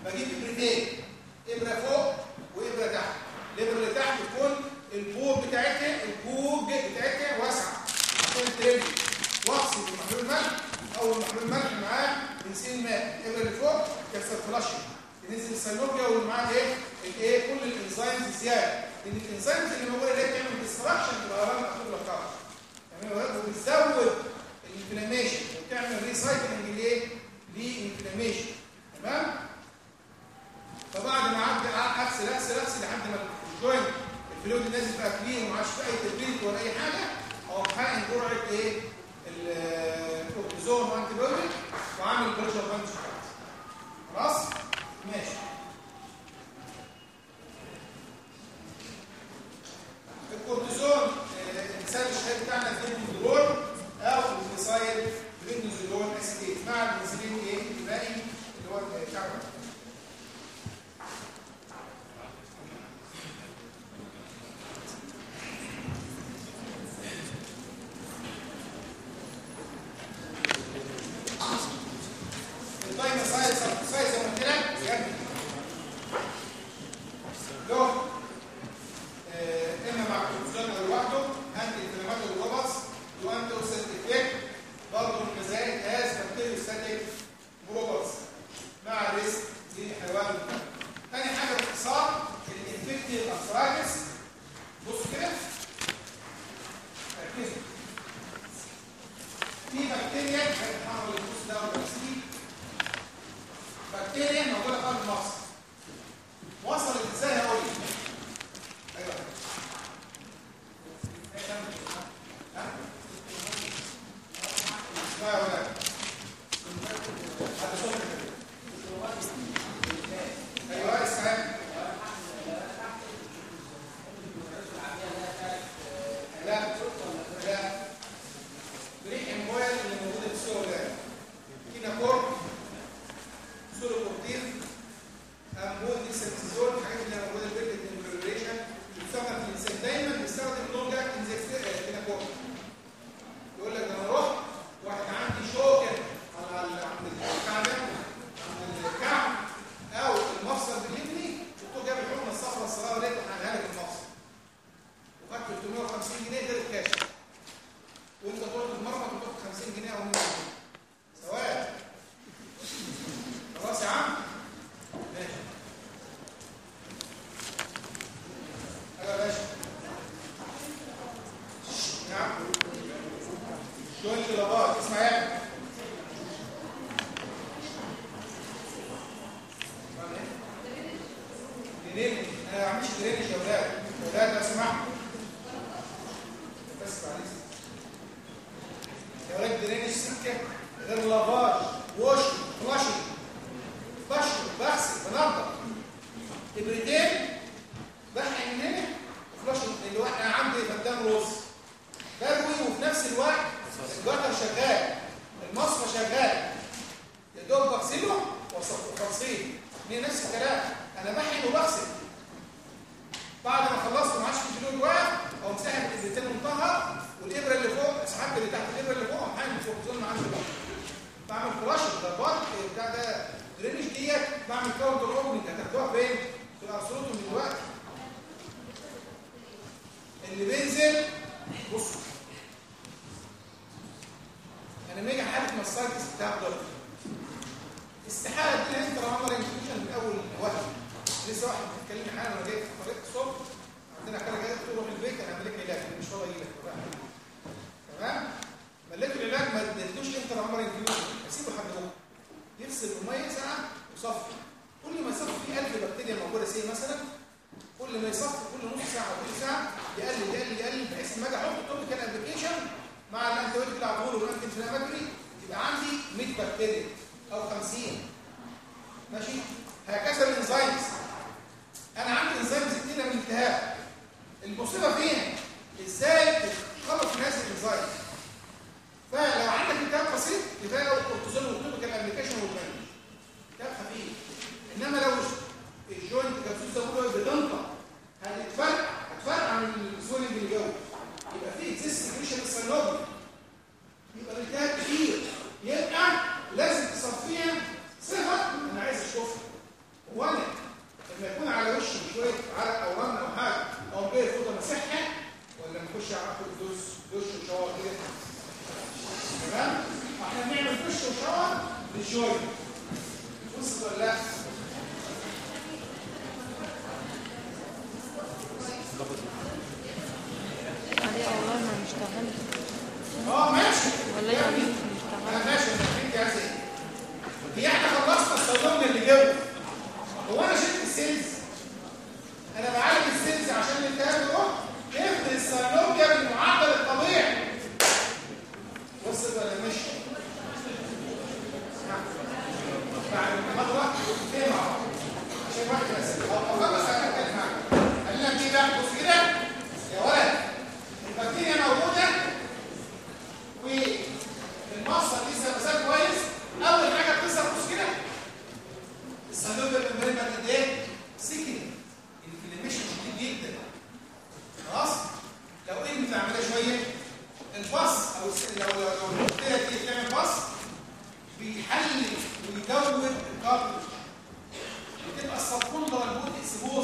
بجيب ابرتين ابره فوق وابره تحت الابره اللي تحت تكون البوب بتاعتها البوب بتاعتها واسعه عشان ترمي واغسل المحلول الملح او المحلول الملح معاه بنسين ماء الابره اللي فوق كسر فلاشنج تنزل السلوكيا ومعاه ايه الايه كل الانزيمز الزياده لان الانزيمز اللي موجوده دي بتعمل ديستراكشن في الاورام المحلول الكهرباء تمام وبتزود الانفلاميشن وبتعمل ريسايكلنج لايه للانفلاميشن تمام فبعد ما عدى اغسل اغسل اغسل لحد ما الجوينت الفلويد نازل بقى كلين وما عادش في اي تبريد ولا اي حاجه او حقن جرعه ايه الكورتيزون وانتي بايوتيك وعامل بريشر بانش خلاص ماشي الكورتيزون المثال الشهير بتاعنا الفينوزولون او الميثايل فينوزولون اسيتيت مع البنزلين ايه الباقي اللي هو الكربون الدايميثايل سلفوسايد زي ما قلت لك بجد له آه، اما مع الكورتيزون او لوحده انتي انفلاماتوري روبس وانتي اوكسيدنت افكت برضه من مزايا الجهاز بكتيريوستاتيك روبس مع ريسك لحيوان المنطقه. تاني حاجه باختصار الانفكتيف انثراكس بص كده ركزوا في بكتيريا هنحاول البوست ده والبكتيريا بكتيريا موجوده في قلب مصر وصلت ازاي هقول لك ايوه لا يا ولاد حد صوت ايوه اسمع لا لا بريح المويه اللي موجوده في السوق ده كينا كورب سولو كورتين امبول دي سنتيزول الحاجات اللي موجوده في البيت الانفلوريشن بتستخدم في الانسان دايما بيستخدم لونج اكتنج زي كينا كورب يقول لك ده انا رحت واحد عندي شوكه على ال- عند الكعب عند الكعب او المفصل بالابني قلت له جاب الحقنه الصفراء الصغيره ديت وحقنها لك المفصل وخدت 350 جنيه ده الكاش وانت تروح تتمرمط وتاخد 50 جنيه او 100 جنيه سواء خلاص يا عم ماشي ايوه يا باشا نعم جوينت لابات اسمع يا ابني درينج انا ما بعملش درينج يا ولاد يا ولاد لو سمحت بس معلش يا ولاد درينج سكه غير لافاج ووش فلاشنج بشر بغسل بنضف ابرتين بحقن من هنا وفلاشنج اللي هو انا عندي فدان رز بروي وفي نفس الوقت الجتر شغال المصفى شغال يا دوب بغسله وفصيل هي نفس الكلام انا بحقن وبغسل بعد ما خلصت وما عادش في فلويد واقع او مساحه الابرتين منطهر والابره اللي فوق سحبت اللي تحت الابره اللي فوق محقن فوق زون معاك بعمل فلاش ضربات بتاع ده درينج ديت بعمل كاونتر اوبننج هتاخدوها فين؟ في الارسلوتوم من دلوقتي اللي بينزل بصوا انا لما يجي حاله ماستايتس بتاع ضغط استحاله تدي انت عمر انفيوجن من اول وقت لسه واحد بيتكلم حالا وانا جاي في طريق الصبح عندنا حاله جايه تروح البيت انا هعمل لك علاج مش فاضي اجي لك تمام مليت العلاج ما اديتوش انت عمر انفيوجن اسيبه لحد بكره يفصل الميه ساعه وصفي كل ما يصفي فيه 1000 بكتيريا موجوده سي مثلا كل ما يصفي كل نص ساعه كل ساعه يقلل يقلل يقلل بحيث لما اجي احط توبيكال ابلكيشن مع الانتيبيوتيك اللي هعمله والانتي انفلاماتوري يبقى عندي 100 بكتيريا او 50 ماشي هكذا الانزيمز انا عندي انزيمز كتيره من الالتهاب المصيبه فين ازاي تخلص من هذه الانزيمز فلو عندك التهاب بسيط كفايه الكورتيزون والتوبيكال ابلكيشن والباندج التهاب خفيف انما لو الجوينت كابسوس ده كله بتنطق هتتفرق هتفرق عن السويلنج اللي جوه يبقى في اكسس سكريشن السينوبي يبقى الالتهاب كتير يبقى لازم تصفيها صفه انا عايز اشوفها وانا لما يكون على وشي شويه عرق او رمل او حاجه او جاي فوطه مسحها ولا لما اخش اخد دوس دش وشاور كده تمام احنا بنعمل دش وشاور للجوي بص ولا لا عليه والله ما اشتغلت اه ماشي والله يا عمي مش انا اشتغلت ماشي انا انت عايز ايه هي احنا خلصنا استخدمنا اللي جوه هو انا شلت السيلز انا بعالج السيلز عشان الكلام ده افرض السيلوكيا بالمعدل الطبيعي وصل ولا مش بعد المحاضره ايه مع بعض عشان واحد بس او خلص انا هتكلم معاك قال لك ايه بقى بص كده يا ولد البكتيريا موجوده والمصدر لسه مسار كويس اول حاجه بتظهر بص كده الصندوق الممبرين بقى قد ايه سكن الانفلاميشن شديد جدا خلاص لو انت عاملها شويه الباص او الس- لو لو لو البكتيريا دي بتعمل باص بيحلل ويدوب الكارتج بتبقى السبكوندر البوت اكسبوز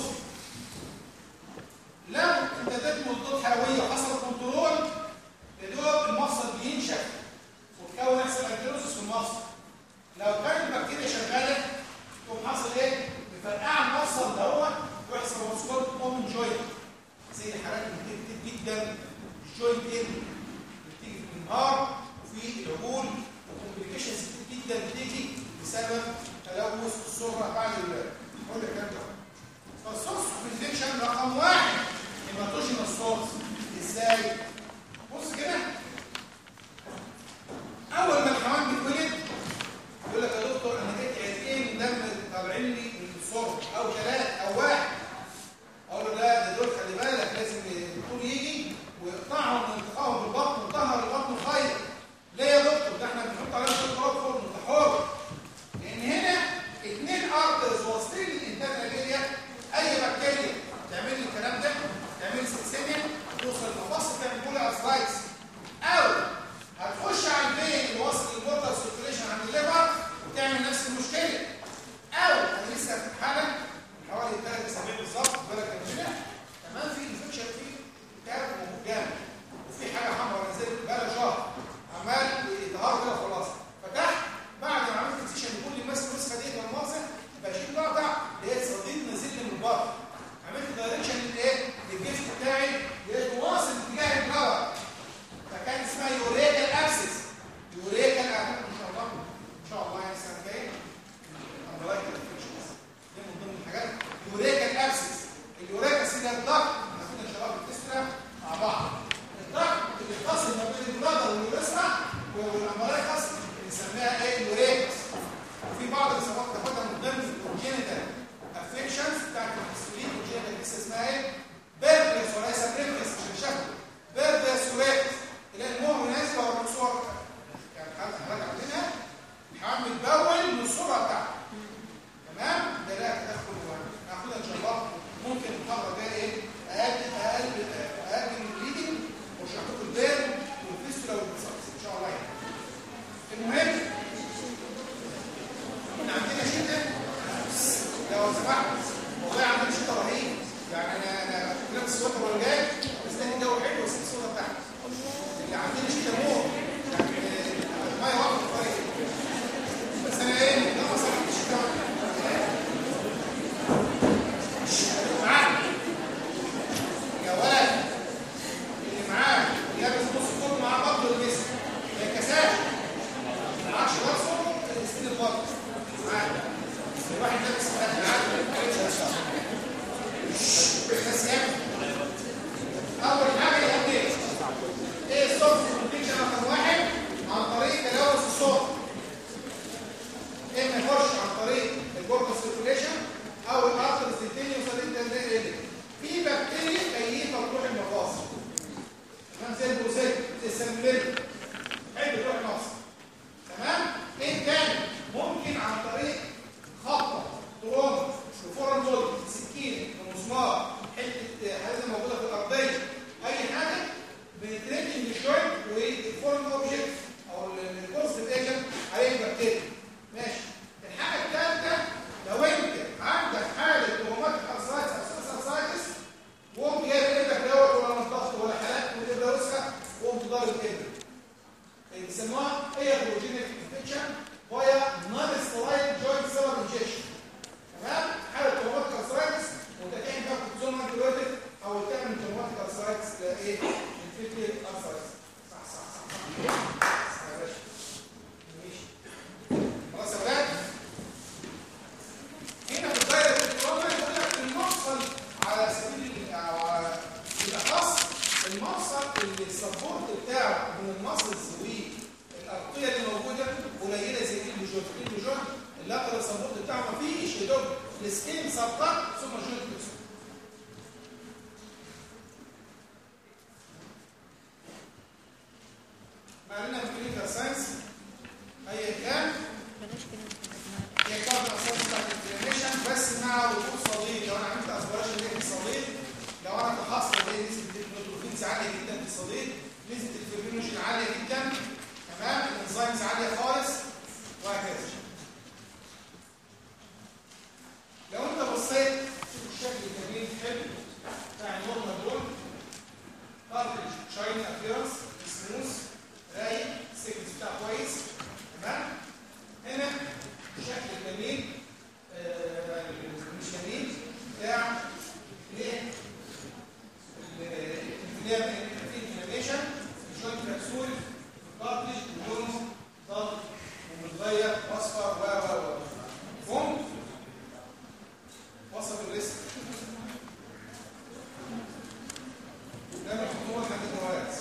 لو انت اديت مضادات حيويه وحصل كنترول يا دوب المفصل بينشف وتكون يحصل اكيروسس في المفصل لو كانت البكتيريا شغاله تقوم حاصل ايه؟ مفرقعه المفصل دوت ويحصل مفصلات اومن جوينت زي الحالات اللي كتير جدا الجوينت ايه؟ بتيجي في النهار وفي العقول وكومبليكيشنز كتير جدا بتيجي بسبب تلوث السرعه بعد الولاده. قول لك الكلام ده. فالسورس انفكشن رقم واحد هيماتوجينال سورس ازاي؟ بص كده اول ما الحيوان بيتولد يقول لك يا دكتور انا جيت عينين دم طالعين لي من الصور او ثلاث او واحد اقول له لا ده دول خلي بالك لازم الدكتور يجي ويقطعهم وينتقاهم بالبطن ويطهر البطن خير ليه يا دكتور ده احنا بنحط عليهم شويه تراب فوق المتحور لان هنا اثنين ارترز واصلين للانتاج الجليه اي بكتيريا تعمل لي الكلام ده تعمل سكسيميا توصل للمفاصل تعمل بولي ارثرايتس او هتخش على البين اللي واصل للبورتال سيركيليشن عند الليفر وتعمل نفس المشكله او انا لسه في حاله من حوالي ثلاث اسابيع بالظبط بالك من هنا كمان في انفكشن في كاب وجامد وفي حاجه حمراء نزلت بقى شهر عمال يظهر كده خلاص فتحت بعد ما عملت اكسيشن لكل الناس النسخه ديت والمؤاخذه بشيل قطع لقيت صديق نزل لي من البطن عملت دايركشن للايه؟ للجسم بتاعي لقيت واصل اتجاه الجوهر فكان اسمها يوريكال ابسس يوريكال ابسس ان شاء الله ان شاء الله يعني السنه الجايه امبلايكال انفكشنز دي من ضمن الحاجات يوريكال ابسس اليوريكا سيدا الضغط هناخد ان شاء الله في التسترا مع بعض الضغط اللي فاصل ما بين البلادر واليوريثرا والامبلايكس بنسميها ايه اليوريكس وفي بعض الاصابات تاخدها من ضمن الكونجينيتال افكشنز بتاعت الهستوليك والجينيتال لسه اسمها ايه بيربريس وليس بريبريس عشان شكله بيربريس وريكس تلاقي المهم نازله ورا الصور يعني حضرتك حضرتك عاملينها الحيوان متبول من الصوره بتاعته تمام ده لا تدخل ناخدها ان شاء الله ممكن المحاضره الجايه ايه اقل اقل اقل من البليدنج واشرح لكم البير والفيستولا والبساطس ان شاء الله يعني المهم احنا عندنا شتاء لو سمحت والله عندنا شتاء رهيب يعني انا انا كنت لابس سويتر وانا جاي مستني الجو حلو بس الصوره بتاعتي اللي عندنا شتاء موت يعني الميه واقفه كويس بس انا ايه لما صحيت الشتاء معاك يا ولد اللي معاك لابس نص كوب معاه برضه الجسم ما يتكساش ما معكش راسه الستيل برضه معاك الواحد لابس معاك بس يا ابني اول حاجه يا ابني ايه الصوت الانفكشن رقم واحد عن طريق تلوث الصوت اما يخش عن طريق البورتال سيركيليشن او الارترز التاني يوصل انت الليل في بكتيريا كيفه تروح المفاصل تمام زي البروسيت زي السلمولين حلو تروح المفاصل تمام ايه تاني ممكن عن طريق خطه تروما فيش يا دوب السكين سبقت ثم جوينت فليكسور ما علينا في كلينيكال ساينس ايا كان بلاش كده هي كارد اصلا بتاعت الانفلاميشن بس مع وجود صليب لو انا عملت اسبريشن ليه الصليب لو انا فحصت ليه نسبه النيتروفينز عاليه جدا في الصليب نسبه الفيرمينوجين عاليه جدا تمام الانزيمز عاليه خالص وهكذا لو انت بصيت شوف الشكل الجميل حلو بتاع النورمال دول كارتج شايني ابيرنس سموث رايق السيكنس بتاعه كويس تمام هنا الشكل الجميل آه، مش جميل بتاع ليه الانفلاميشن الجوينت كبسول الكارتج لونه ضغط ومتغير اصفر و و و فهمت وصف الريسك ده مكتوب حد الجواز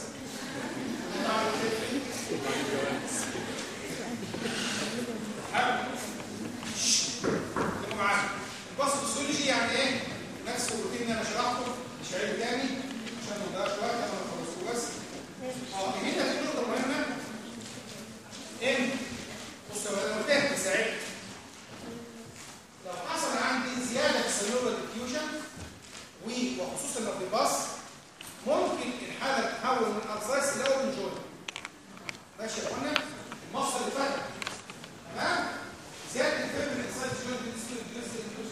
خلوا معايا الباثوفيسيولوجي يعني ايه نفس الروتين اللي انا شرحته مش هعيده تاني عشان ما نضيعش وقت انا خلصته بس اه هنا في نقطه مهمه ان بص لو انا قلت لك تساعد لو حصل عندي زياده في السيلولار ديفيوجن وخصوصا لو في باص ممكن الحاله تتحول من ارثرايتس الى اورن جوينت ماشي يا اخوانا المصدر اللي فات تمام زياده الفيلم من ارثرايتس جوينت ديسكريت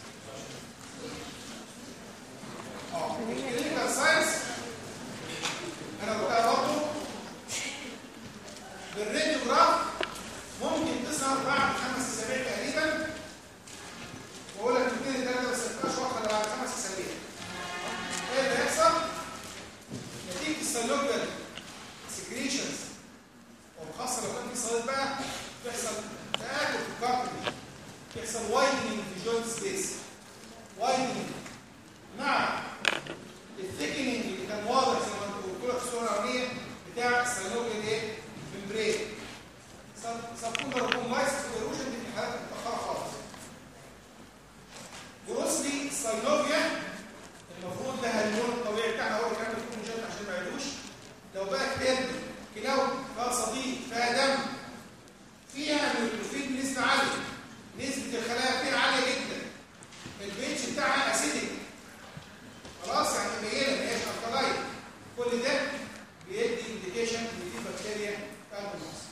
اه الكلينيكال ساينس انا قلتها برضه بالراديوجراف ممكن تظهر بعد خمس اسابيع تقريبا واقول لك اثنين ثلاثه بس ما تبقاش واضحه إلا بعد خمس اسابيع ايه اللي هيحصل؟ نتيجه السلوكال سكريشنز وخاصه لو كان في صليب بقى بيحصل تآكل في الكارتريج بيحصل وايدنج في جوينت سبيس وايدنج مع الثيكنينج اللي كان واضح زي ما قلت لك في الصوره الاولانيه بتاع السلوكال ايه؟ ممبرين سبكوندر كومبايس ايروجن دي في الحالات المتاخره خالص جروسلي ساينوفيا المفروض ده اللون الطبيعي بتاعنا هو الكلام بيكون مشدد عشان ما يعيدوش لو بقى كتاب كلاو فيها صديق فيها دم فيها نيوتروفين بنسبه عاليه نسبه الخلايا فيها عاليه جدا البيتش بتاعها اسيدك خلاص يعني مبينه ما هياش الكلاين كل ده بيدي انديكيشن ان في بكتيريا في قلب المصل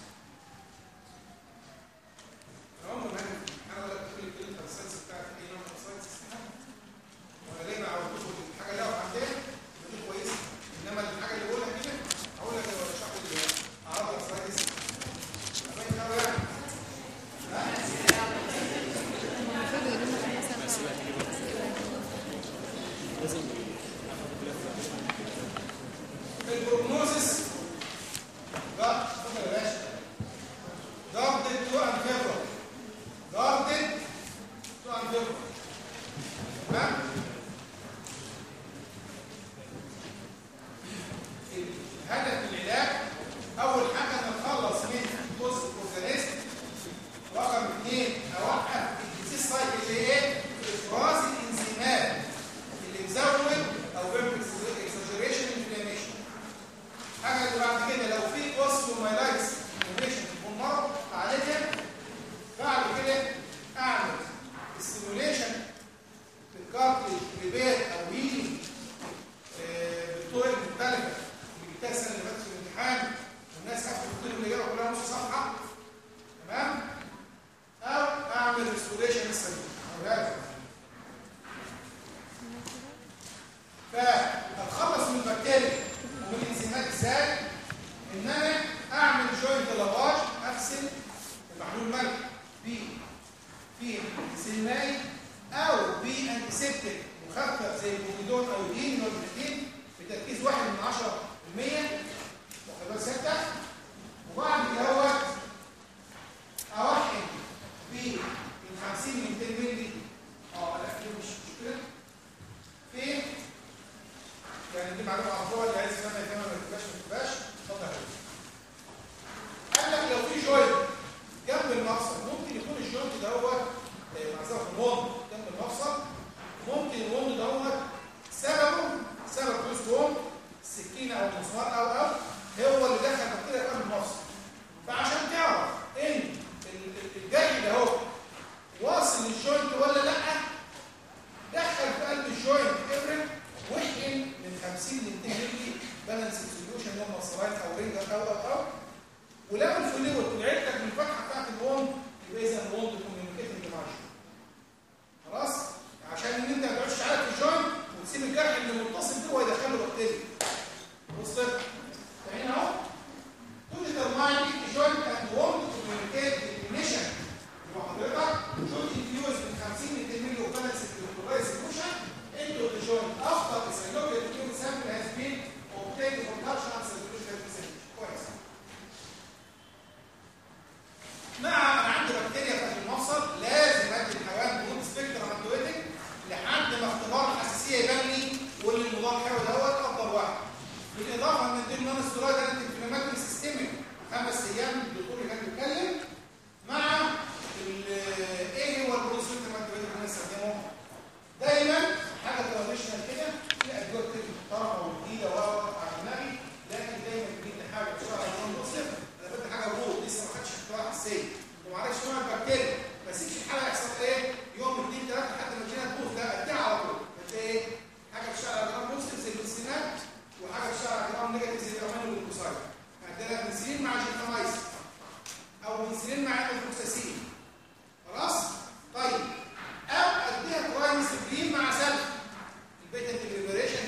عمر ما انا ولا كل الكلينيكال ساينس بتاعت ايه نوع من الساينس وانا ليه ما عودتوش الحاجه اللي اقف عندها دي كويسه انما الحاجه اللي بقولها كده هقول لك لو شرح لي اعراض الساينس باين قوي يعني المفروض يقولوا لنا مثلا البروجنوزس ضغط اتفضل يا باشا ضغط تو ان فيبر ضغط تو ان فيبر تمام الهدف من العلاج اول حاجه نتخلص من جزء الاورجانيزم رقم اثنين اوقف الديزيز سايكل اللي هي ايه؟ افراز الانزيمات اللي مزود او بيعمل اكسجريشن انفلاميشن الحاجه اللي بعد كده لو في اوستيومايلايتس انفلاميشن في المرض اعالجها بعد كده اعمل ستيموليشن بالكارتريج ريبير او هيلينج بالطرق المختلفه اللي جبتها السنه اللي فاتت في الامتحان والناس قاعده الكتب اللي جايه كلها نص صفحه تمام او اعمل ريستوريشن للسليم هقولها لك فاتخلص من البكتيريا ومن الانزيمات ازاي ان انا اعمل جوينت لافاج اغسل بمحلول ملح ب في سلماي او بانتيسبتيك مخفف زي البوميدون او الهين او البروتين بتركيز 1 من 10% واخد بالك سته وبعد كده هو اوحد ب من 50 ل 200 مللي اه لا دي مش مشكله في يعني دي معلومه عفوا اللي عايز يفهمها يفهمها ما تبقاش ما تبقاش اتفضل يا حبيبي. قال لك لو في جوينت جنب المفصل ممكن يكون الجوينت ده هو آه، معذره وند جنب المفصل ممكن الوند دوت سببه سبب فلوس وند سكينه او مسمار او او هو اللي دخل بكتيريا قلب المفصل فعشان تعرف ان ال- ال- الجرح ده هو واصل للجوينت ولا لا دخل في قلب الجوينت ابره واحقن من 50 ل 200 مللي بالانس سوليوشن اللي هم الصلايت او رينجر او او او ولو الفلويد طلعت لك من الفتحه بتاعت الوند يبقى اذا الوند كوميونيكيتنج مع الجوينت خلاص عشان ان انت ما تقعدش تعالج في الجوينت وتسيب الجرح اللي متصل بيه ويدخله بكتيريا وصلت فهنا اهو To determine if the joint and want to communicate the ignition يبقى حضرتك should infuse من 50 ل 200 مللي balance electrolyte solution into the joint after the synovial fluid sample has been obtained from large amounts of solution percentage. كويس. مع انا عندي بكتيريا في المفصل لازم ادي الحيوان برود سبيكترم انتيبيوتيك لحد ما اختبار الحساسيه يبان لي واللي المضاد الحيوي دوت افضل واحد. بالاضافه ان ندي نون ستيرويد انتي انفلاماتوري سيستميك خمس ايام الدكتور اللي كان بيتكلم مع ال- ايه هو البروز سبيكترم انتيبيوتيك اللي هنستخدمه؟ دايما حاجه تراديشنال كده في ادويه كتير محترمه وجديده وعلى دماغي لكن دايما بنيجي حاجه بسرعه يكون بسيط انا بدي حاجه برود لسه ما خدتش اختراع حساسيه وما عرفش نوع البكتيريا بس يجي الحاله يحصل ايه يوم اثنين ثلاثه لحد ما الجينات تبوظ لا اديها على طول بس ايه حاجه بتشتغل على جرام بوزيتيف زي البنسلينات وحاجه بتشتغل على جرام نيجاتيف زي الامانو والجلوكوسايد عندنا بنسلين مع جينتامايسين او بنسلين مع الفلوكساسين خلاص طيب او اديها ترايمسبرين مع سلف البيتا انتجريشن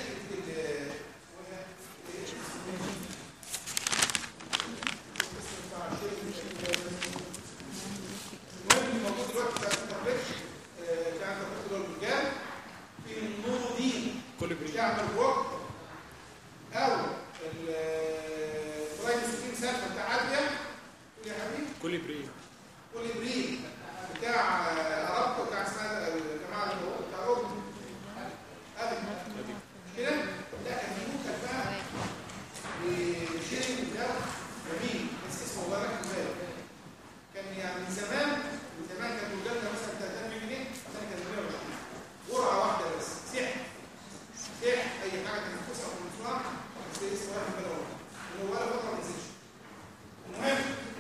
المهم اللي موجود دلوقتي بتاع التابلتش بتاع التابلتش اللي هو البرجان في النورودين كل بريد بتاع الروك او الترايمسبرين سلف بتاع عاديه قول يا حبيبي كل بريد كوليبرين بتاع ارابكو بتاع اسمها الجماعه اللي هو بتاع اوروبا ابي كده لا كان ممكن بقى بشيرين ده جميل بس اسمه والله راكب بالي كان يعني من زمان من زمان كان الجلده مثلا 3000 جنيه مثلا كان 120 جرعه واحده بس سحر سحر اي حاجه تنفسها في المصنع بس اسمه واحد بالي هو ولا فتره ما نزلش المهم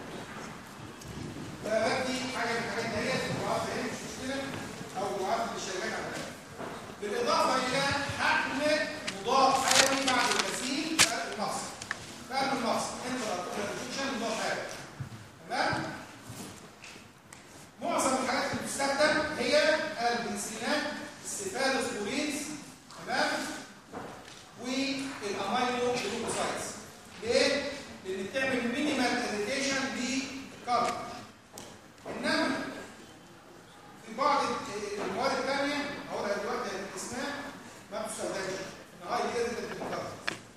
فبدي حاجه من الحاجات ديت وعارف ايه مش مشكله او عارف الشركات عندها بالاضافه الى حقن مضاد حيوي بعد الغسيل في قلب المفصل في قلب المفصل انترا انجكشن مضاد حيوي تمام معظم الحاجات اللي بتستخدم هي البنسلينات السيفالوسبورينز تمام والامينو جلوكوسايدز ليه؟ لان بتعمل مينيمال اريتيشن للكارب انما في بعض المواد الثانيه هقولها دلوقتي اسمها ما بتستخدمش لغايه كده الكارب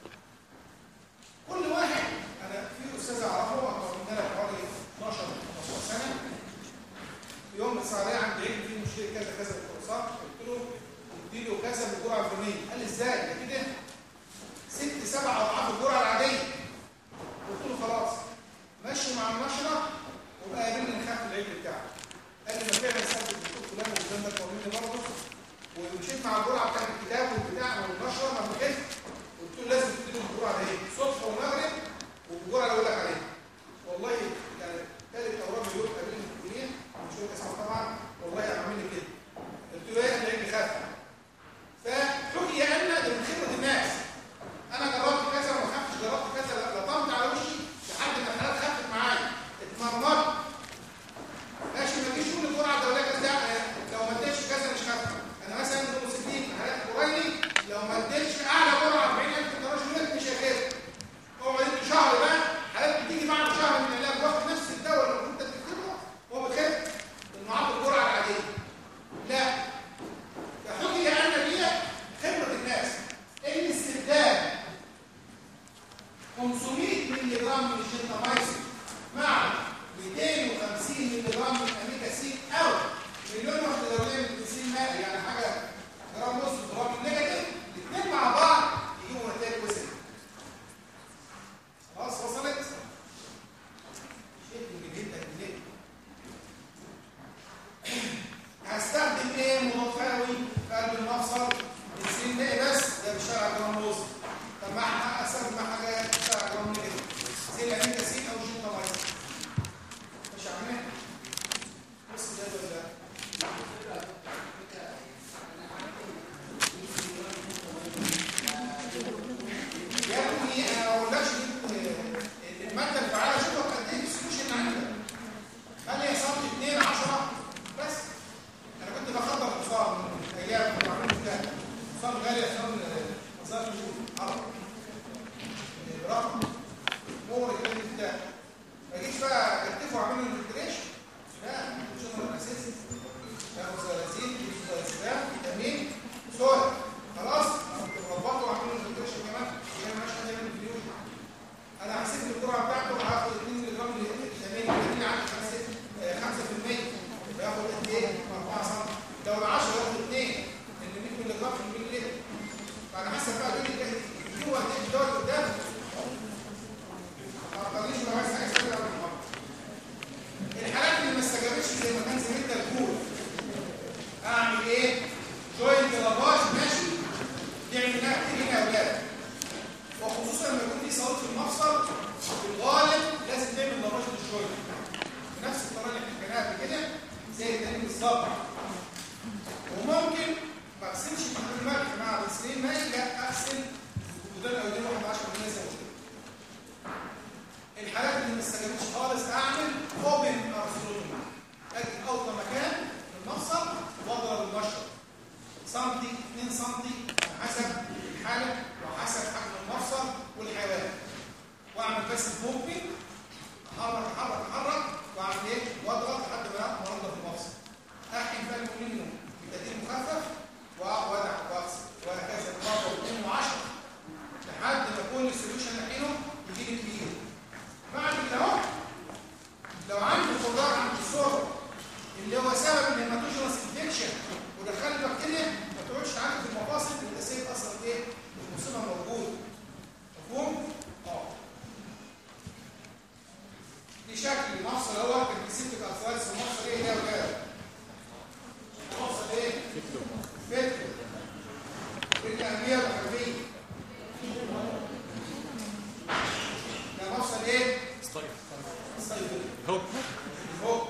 كل واحد انا في استاذ اعرفه اكبر مننا بحوالي 12 15 سنه في يوم اتصل عليا عند عيد في مشكله كذا كذا في الكورسات قلت له ادي له كذا بالجرعه الفلانيه قال لي ازاي ده كده ست سبع اضعاف الجرعه العاديه قلت له خلاص مشي مع النشره وبقى قابلني نخاف العجل بتاعه قال لي ما فعلا سالت الدكتور فلان والكلام ده قوانين برضه ومشيت مع الجرعه بتاعت الكتاب والبتاع والنشره ما بخف قلت له لازم تديله الجرعه دي صبح ومغرب والجرعه اللي اقول لك عليها والله يعني ثالث او رابع يوم قابلني في الكليه مش هقول اسمه طبعا والله عامل لي كده قلت له ايه انا عيني خاف فحكي ان ده من خبره الناس انا جربت كذا وما خفتش جربت كذا لطمت على وشي لحد ما الحالات خفت معايا اتمرمطت ماشي ما تجيش تقول الجرعه الدوليه كذا لا، لو ما اديتش كذا مش خفت انا مثلا دوموسيكلين حالات سنتي 2 سنتي على حسب الحاله وحسب حجم المفصل والحيوان واعمل بس موفمنت احرك احرك احرك واعمل ايه واضغط لحد ما انضف المفصل احقن بقى الالومنيوم بتدريب مخفف وادع واغسل وهكذا مره واثنين وعشرة لحد ما كل السوليوشن اللي احقنه يجي لي كبير بعد كده اهو لو عندي خضار عند الصور اللي هو سبب الهيماتوجينوس انفكشن ودخل البكتيريا ما تقعدش تعالج في المفاصل انت سايب اصلا ايه المصيبه موجوده مفهوم؟ اه دي شكل مفصل هو البيسيفيك ارثرايتس المفصل ايه ده وكده مفصل ايه؟ فكر بالتنميه الحربيه ده مفصل ايه؟ الصيدلي هوب فوق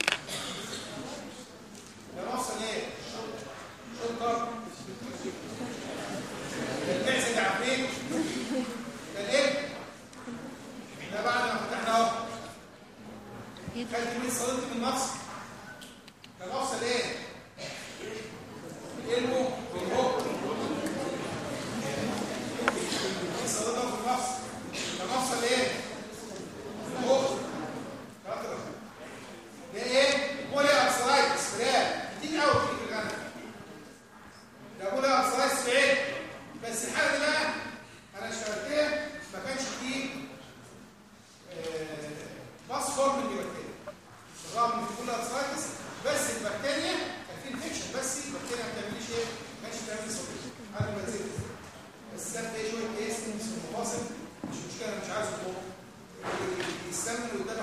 ده مفصل ايه؟ شطر الكعس ده عفريت ده الايه؟ ده بعد ما فتحنا اهو خدت مين صليت من المفصل ده مفصل ايه؟ القلبه والهوب صليتها في المفصل ده مفصل ايه؟ الهوب خطر ده ايه؟ بولي ارثرايتس فلان كتير قوي في الغنم ده بولي ارثرايتس في عين بس الحاله دي بقى انا اشتغلتها ما كانش فيه باس فورم البكتيريا بالرغم ان في بولي ارثرايتس بس البكتيريا كان في انفكشن بس البكتيريا ما بتعملش ايه؟ ما كانش بتعمل صديق انا ما زلت بس ده ايه شويه ايه في المفاصل مش مشكله مش عايز اقول يستمر ويتابع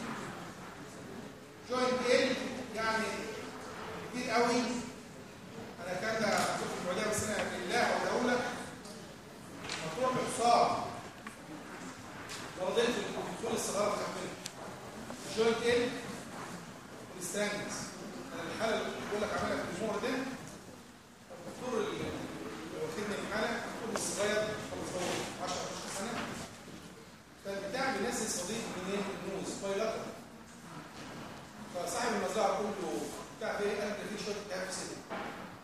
جوينت ايه يعني كتير قوي انا كان اشوف المواضيع بس انا لله ودوله مطروح بحصار ورضيت في الدكتور الصغار بتاعتنا جوينت ايه والسترانجز انا الحاله اللي بقول لك عاملها في الجمهور ده الدكتور اللي واخدني الحاله الدكتور الصغير خلص 10 12 سنه كان بتاع الناس الصديق منين النوز بايلاتر فصاحب المزرعه قال له بتاع ده قال ده في شويه تعب في صدري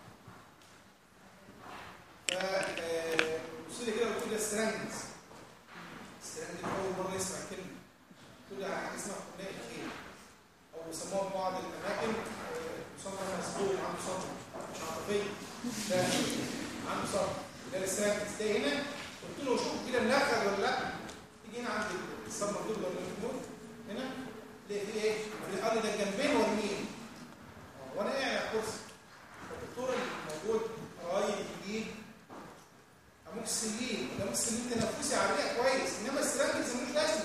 ف بص لي كده وقلت له سترانجز سترانجز اول مره يسمع كلمه قلت له على حاجه اسمها قناع الخيل او بيسموها في بعض الاماكن مصنع مسؤول عنده صدر مش عاطفيه ده عنده صدر ده السترانجز ده هنا قلت له شوف كده منخر ولا لا تيجي هنا عند الصدمه دول ولا الموت هنا ليه في ايه؟ قال لي ده الجنبين واليمين وانا قاعد على الكرسي الدكتور الموجود قريب جديد اموكسلين ده اموكسلين تنفسي عليها كويس انما السيراميكس ملوش لازمه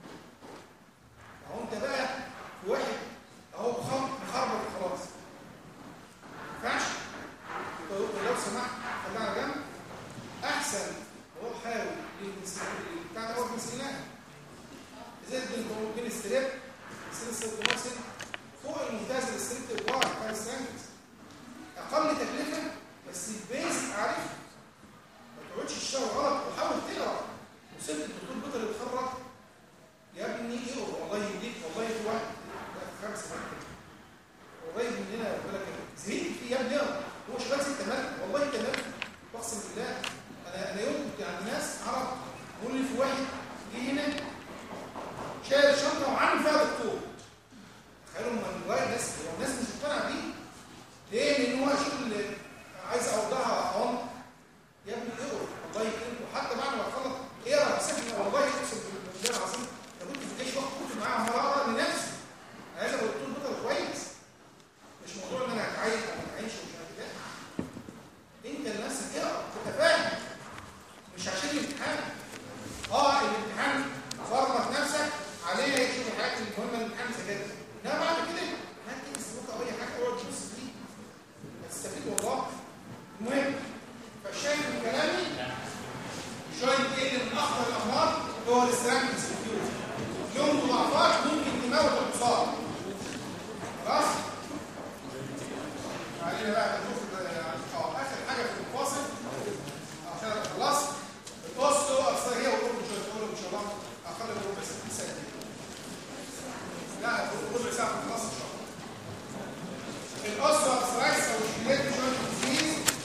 اهو انت بقى في واحد اهو مخربط خلاص ما ينفعش لو سمحت خليها على جنب احسن هو حاول بتاع ده هو بنسلينات زي بين ستريب سلسله مصر فوق الممتاز الستريب الواحد بتاع السانجز اقل تكلفه بس البيز عارف ما تقعدش تشتغل غلط وحاول تقرا وسبت الدكتور بيطر يتخرج يا ابني ايه والله يهديك والله في واحد خمس سنين قريب مننا بيقول لك زهقت فيه يا ابني اقرا هو شغال ست مال والله تمام اقسم بالله انا انا يوم كنت عند ناس عرب بيقول لي في واحد جه هنا شايل شنطه وعامل فيها دكتور تخيلوا من رأي الناس هو الناس مش مقتنعه بيه ليه؟ لان هو شغل عايز اوضحها اهو يا ابني اقرا والله يكرمك وحتى بعد ما اخلص اقرا بس احنا والله اقسم بالله العظيم انا كنت في الجيش وقت كنت معاه عمال اقرا لنفسي عايز ابقى دكتور بيطري كويس مش موضوع ان انا هتعين او ما اتعينش ومش عارف ايه انت لنفسك اقرا تتفاهم مش عشان الامتحان اه الامتحان فرمت نفسك عليه شوف الحاجات المهمه الامتحان ذاكرها انما بعد كده هات كده سلوك او اي حاجه اقعد تبص فيه هتستفيد والله المهم فالشاهد من كلامي جوينت ايه من اخطر الامراض هو الاستراكتس الفيوز يوم مضاعفات ممكن تموت الحصان خلاص علينا بقى نشوف اه اخر حاجه في المفاصل عشان انا خلصت الاوستو اصل هي وقلت مش هتقول ان شاء الله اقل من ربع ساعه لا ربع ساعه خلاص ان شاء الله الاوستو ارثرايتس او الجينيت جوينت ديزيز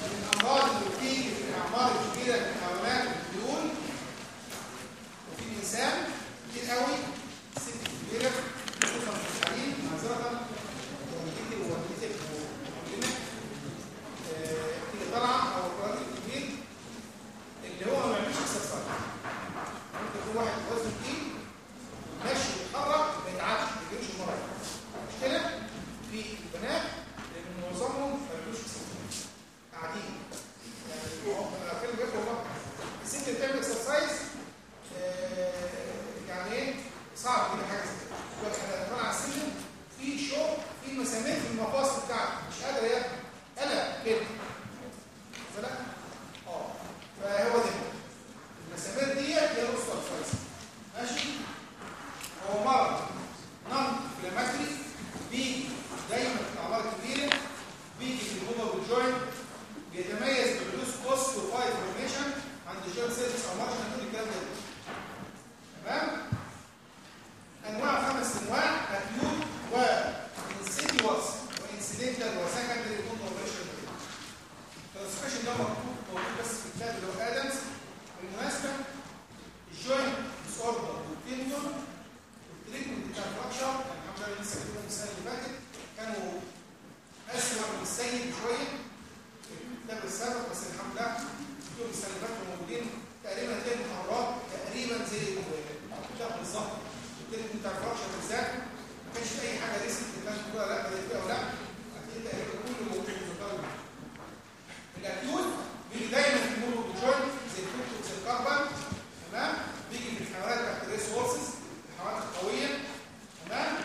جوينت بيتميز بحدوث بوست وفايت فورميشن عند الجوينت سيرفيس او مارجن كل الكلام ده تمام انواع خمس انواع اكيوت وانسيديوس وانسيدنتال وسكندري كونتروفيرشن الكلاسيفيكيشن ده مكتوب موجود بس في الكتاب اللي هو ادمز بالمناسبه الجوينت ديس اوردر والتندون والتريتمنت بتاع الفراكشر يعني الحمد لله لسه كاتبهم السنه اللي فاتت كانوا اسوء من السيد شويه في الكتاب السابق بس الحمد لله الكتب السنه اللي فاتت موجودين تقريبا هتلاقي محاضرات تقريبا زي الكتاب بالظبط التريتمنت بتاع الفراكشر بالذات ما كانش في اي حاجه ريسك الناس بتقول لا ده فيها ولا هتلاقي تقريبا كله موجود في الكتاب الاكيوت بيجي دايما في المورو بالجوينت زي الكتب زي الكربون تمام بيجي في الحيوانات تحت الريسورسز الحيوانات القويه تمام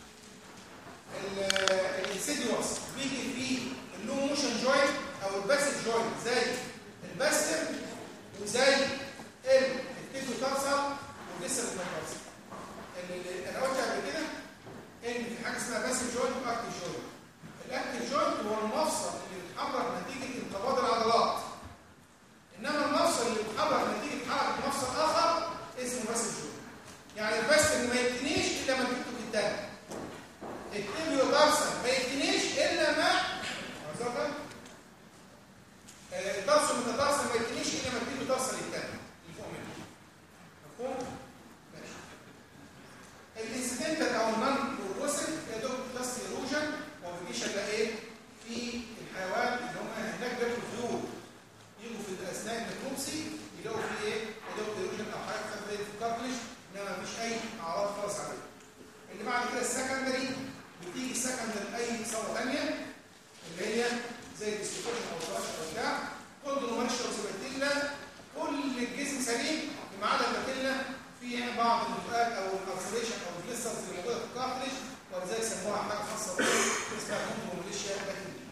الانسيديوس بيجي في اللو موشن جوينت او الباسف جوينت زي الباستر وزي التيتو تارسل ولسه المتارسل انا قلت قبل كده ان في حاجه اسمها باسف جوينت واكتيف جوينت الاكتيف جوينت هو المفصل اللي بيتحرك نتيجه انقباض العضلات انما المفصل اللي بيتحرك نتيجه حركه مفصل اخر اسمه باسف جوينت يعني الباستر ما يبتنيش الا ما تكتب الدم التبيو تارسل ما يبتنيش الا ما عذرا التارسل المتتارسل ما يبتنيش الا ما التبيو تارسل الدم اللي فوق منه مفهوم؟ ماشي الانسيدنتال او النون بروسيد يا دوب بلس ايروجن موفيكيشن ده ايه؟ في الحيوان اللي هم هناك بياكلوا طيور يجوا في الاسنان النكروبسي يلاقوا فيه ايه؟ يا دوب ايروجن او حاجه خفيفه في الكارتلج انما مفيش اي اعراض خالص عليه. اللي بعد كده السكندري بتيجي سكندري اي اصابه ثانيه اللي هي زي الديستيفيشن او الفراش او بتاع كل مارشال وسباتيلا كل الجسم سليم ما عدا الباتيلا في بعض النقاط او الالسريشن او الفليسرز اللي موجوده في الكارتلج ولذلك سموها حاجه خاصه اسمها كونتروميليشيا باتيلا.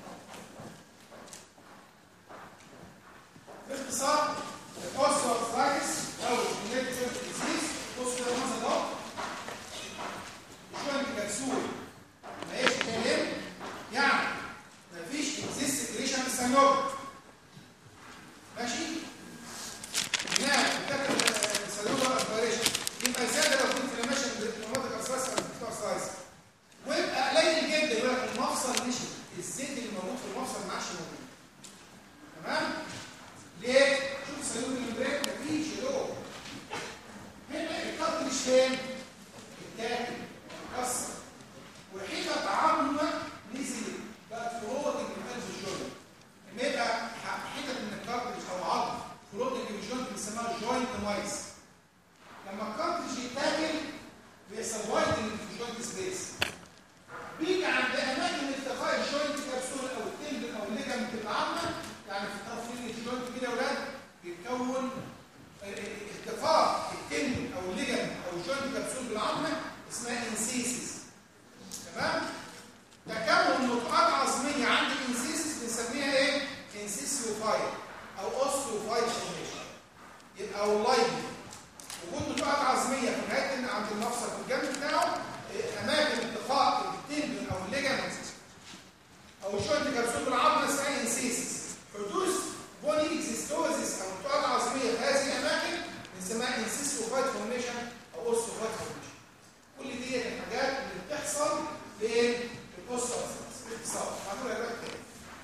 باختصار الاوستيوارثرايتس او الجينيتيك ديزيز بصوا كده المنظر ده جوينت كبسول ما هيش كلام يعني مفيش اكزيست سكريشن السنيور ماشي هنا بتاكل السنيور اسبيريشن يبقى زياده لو كنت انفلاميشن بالمناطق الاساس او الاساس ويبقى قليل جدا يقول لك المفصل مشي الزيت اللي موجود في المفصل ما عادش موجود تمام ليه؟ شوف السنيور اللي بريك مفيش يا دوب هنا الخط مش فين؟ التاكل كسر وحتت عظمه نزلت بقت فروتنج من قلب الجوينت لما يبقى حتت من الكارتريج او عظم فروتنج من الجوينت بنسميها جوينت مايس لما الكارتريج يتاكل بيحصل وايدنج في الجوينت سبيس بيجي عند اماكن التقاء الجوينت كبسول او التندن او الليجمنت العظمه يعني في طرف الجوينت كده يا اولاد بيتكون اتفاق التندن او الليجمنت او الجوينت كبسول بالعظمه اسمها انسيسيس تمام تكون نقاط عظميه عند الانسيسيس بنسميها ايه انسيسيوفايد او اوستيوفايد فورميشن يبقى او لايبي وجود نقاط عظميه في نهايه عند المفصل في الجنب بتاعه اماكن التقاء التندن او الليجمنت او الجوينت كبسول بالعظمه اسمها انسيسيس حدوث بوني اكزيستوزيس او نقاط عظميه في هذه الاماكن بنسميها انسيسيوفايد فورميشن او اوستيوفايد فورميشن كل دي الحاجات اللي بتحصل فين في القصه باختصار هقول لك تاني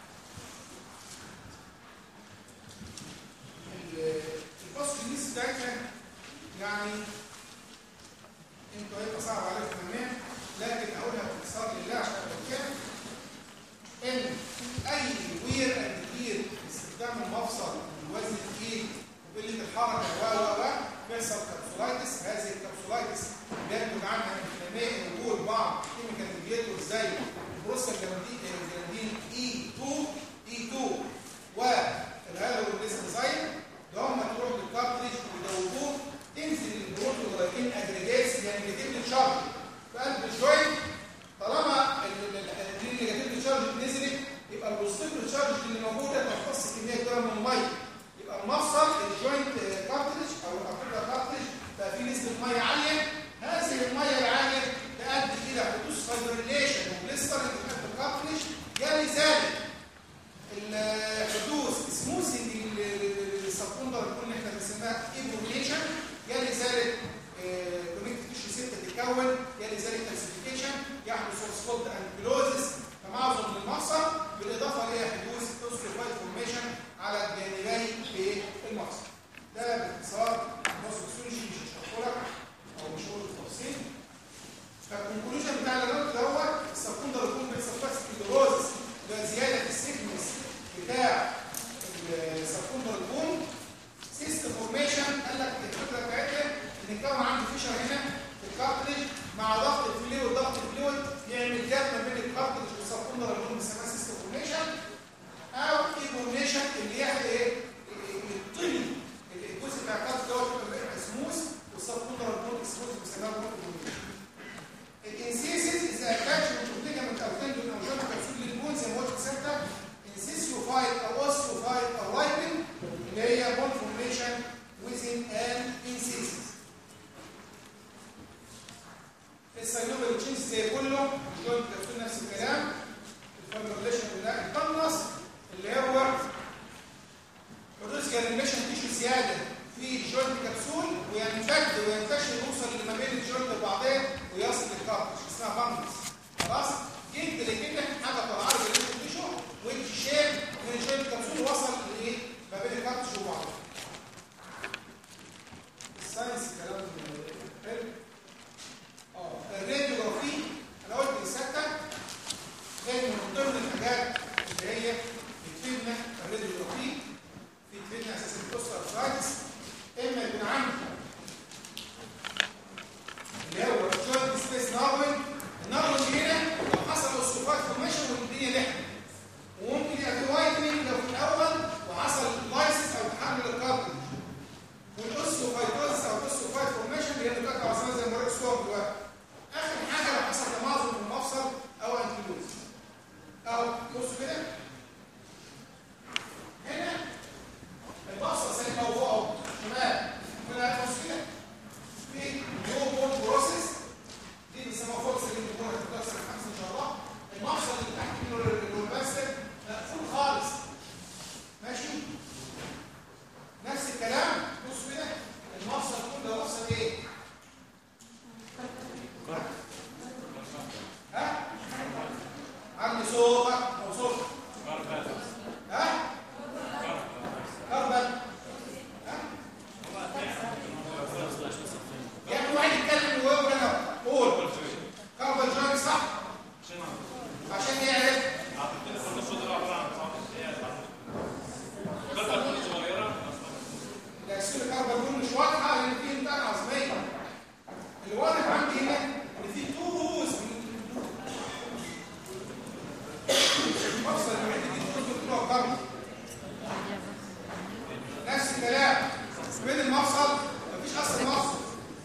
القصه الجنس بتاعتنا يعني انتوا هيبقى صعب عليكم تمام لكن اقولها باختصار لله عشان اتكلم ان اي اللي هي بتفيدنا الراديوجرافي في تفيدنا اساسا البوست ارثرايتس اما يكون عندي اللي هو جوينت سبيس نارون النارون هنا لو حصل اوستوفايت فورميشن والدنيا لحمه وممكن يبقى في وايتنج لو في الاول وحصل لايسس او تحمل الكارتج والاوستوفايتوزس او الاوستوفايت فورميشن اللي هي بتبقى عصام زي المريض ستورم دلوقتي اخر حاجه لو حصل تمازق في المفصل او انكلوز او بصوا كده هنا المفصل سليم او فوق او شمال هنا بص كده في نيو بون بروسيس دي بنسموها فوق سليم بون هتتكسر الخمسه ان شاء الله المفصل اللي تحت منه الريباستر مقفول خالص ماشي نفس الكلام بص كده المفصل كله مفصل ايه ها عندي صوتك او صوتك ها كربل ها يعني واحد يتكلم ويقول انا قول كربل جاري صح عشان يعرف الاسئله الكربون مش واضحه لان في امتحان عظميه اللي واضح عندي هنا ان في تو روز مفصل الوحيد اللي بتدخل بتوع الكربون نفس الكلام بين المفصل مفيش اصلا مفصل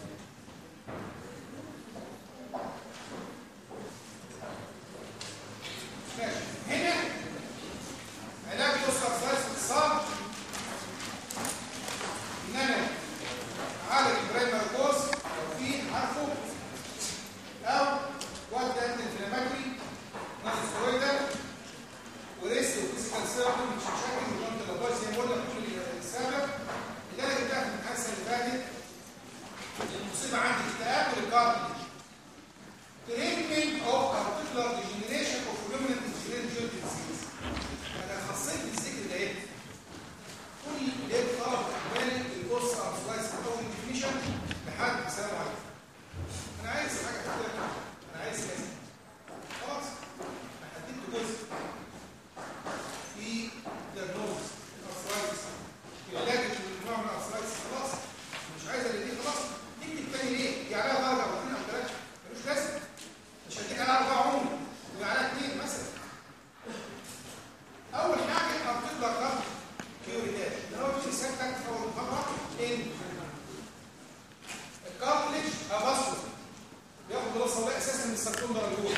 ماشي هنا علاج الاسره ثلاث اتصال ان انا اعالج البرايمري كورس لو في عارفه او وقت انت انفلاماتوري ناس سترويدال وريست وفيزيكال ثيرابي مش مشاكل وكنت لاباس زي ما قلنا كل السبب لذلك بتاعت من الحادثه اللي فاتت المصيبه عندي اكتئاب والكارتلج treatment of articular degeneration of permanent degenerative joint disease انا خصيت بالذكر ده ايه كل اللي هي طلب احوالي القصه او سلايس او ديفينيشن لحد السلام عليكم انا عايز حاجه كده انا عايز كذا خلاص انا حددت جزء في دياجنوز الارثرايتس في علاج النوع من الارثرايتس خلاص مش عايز اللي دي خلاص تكتب تاني ليه؟ دي عليها درجه او اثنين او ثلاثه ملوش لازمه مش هديك عليها اربعه عمر دي عليها اثنين مثلا اول حاجه ارتكلر كارت كيوريتاج اللي هو في سيادتك اول محاضره ان الكارتليج ابصر بياخد دراسه والله اساسا من السرطان درجه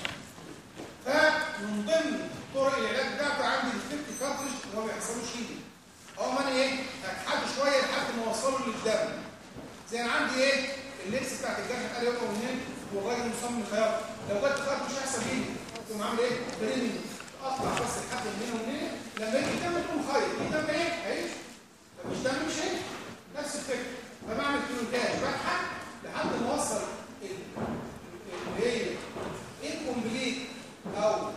فمن ضمن طرق العلاج بتاعته عندي الفيفت كارتليج اللي هو ما بيحصلوش ايدي او ما انا ايه اتحد شويه لحد ما اوصله للدم زي انا عندي ايه اللبس بتاعت الجرح قال يوم ومنين والراجل مصمم الخيار لو جت كارت مش هيحصل ايدي تقوم عامل ايه بريمي اقطع بس لحد من هنا ومن هنا لما يجي الدم تقوم خيط الدم ايه هيجي لو مش دم مش هيجي نفس الفكره فبعمل كيلوتاج بضحك لحد ما اوصل ال- اللي هي انكمبليت او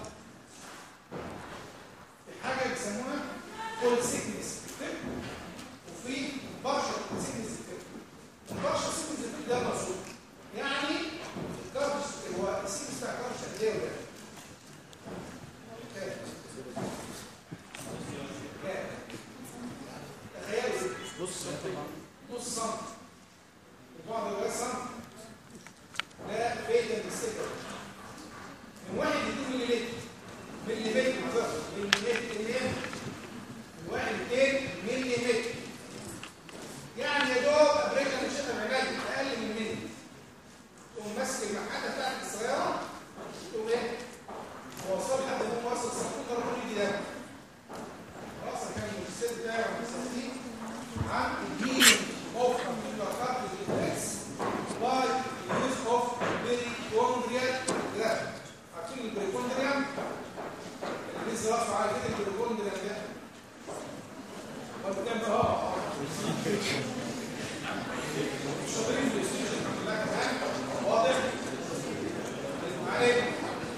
الحاجه اللي بيسموها فول سيكنس وفي بارشل سيكنس البارشل سيكنس ده مقصود يعني الكاربش هو السيكنس بتاع الكاربش قد ايه ولا كام؟ كام؟ تخيلوا نص سنتي نص سم وبعض الوقت سم ده فيتال ستيكر من واحد ل 2 ملي لتر ملي متر معذره ملي متر ملي متر من واحد ل 2 ملي متر يعني يا دوب امريكا مش هتبقى علاج اقل من ملي تقوم ماسك المحاده بتاعت السياره تقوم ايه؟ موصل لحد ما هو وصل سنتين درجه دي ده خلاص كان الماجستير بتاعي وانا بستخدمه عن healing of particular cartilage defects by the use of perichondrial graft. عارفين البريكوندريال؟ اللي لسه رافع على كده البريكوندريال ده. طب كام بقى؟ اه مش شاطرين في الاستيشن الحمد لله كمان واضح؟ عليكم.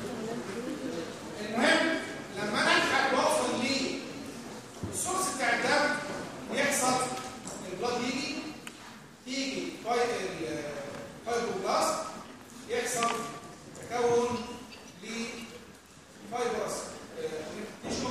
المهم لما انا الحق واوصل ليه السورس بتاع الدم يحصل البلاد يجي تيجي فايبروبلاست يحصل تكون لفايبرس تيشو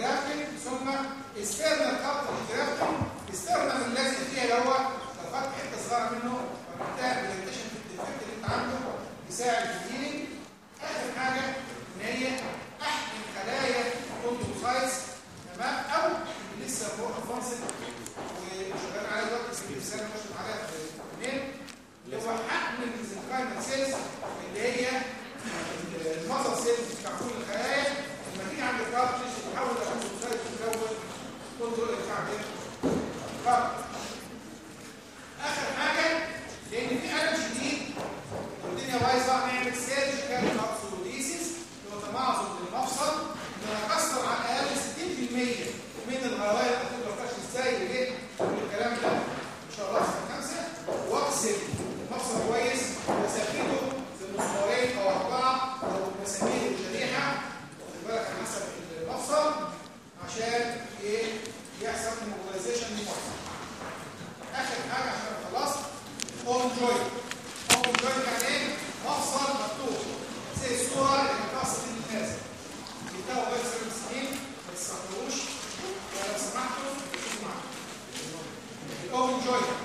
جرافتنج ثم استرنال كابتل جرافتنج استرنال الذي فيها اللي هو لو خدت حته صغيره منه وبتاع برزنتيشن في الديفكت اللي انت عنده يساعد في الهيلينج اخر حاجه ان هي احقن خلايا كوندوسايتس تمام او لسه فوق ادفانسد وشغال عليها دلوقتي في السنه مش عليها في اثنين اللي هو حقن الميزنكايمال سيلز اللي هي المصل سيلز بتاع كل الخلايا لما تيجي عند الكارتج تحول لكوندوسايت تتكون كنترول بتاع ايه؟ كارتج اخر حاجه لان في الم شديد والدنيا بايظه نعمل سيرجيكال ابسولوتيسيس اللي هو تمعظم للمفصل نكسر على الاقل 60% من الغوايه اللي هتقدر تكشف ازاي وليه كل الكلام ده ان شاء الله في سنه خمسه واغسل المفصل كويس وثبته في مسمارين او اربعه او مسامير وشريحه واخد بالك على حسب المفصل عشان ايه يحصل موبيلايزيشن للمفصل اخر حاجه عشان خلصت اون جوينت اون جوينت يعني ايه مفصل مفتوح زي الصوره اللي كانت قصه دي الناس جبتها وبقى سبع سنين ما تستخدموش لو سمحتوا شوفوا معايا الاون جوينت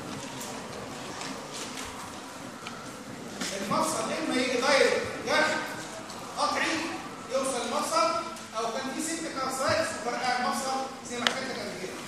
المفصل اما يجي دايركت جرح قطعي يوصل المفصل او كان في ست كارسايتس وفرقع المفصل زي ما حكيت لك قبل كده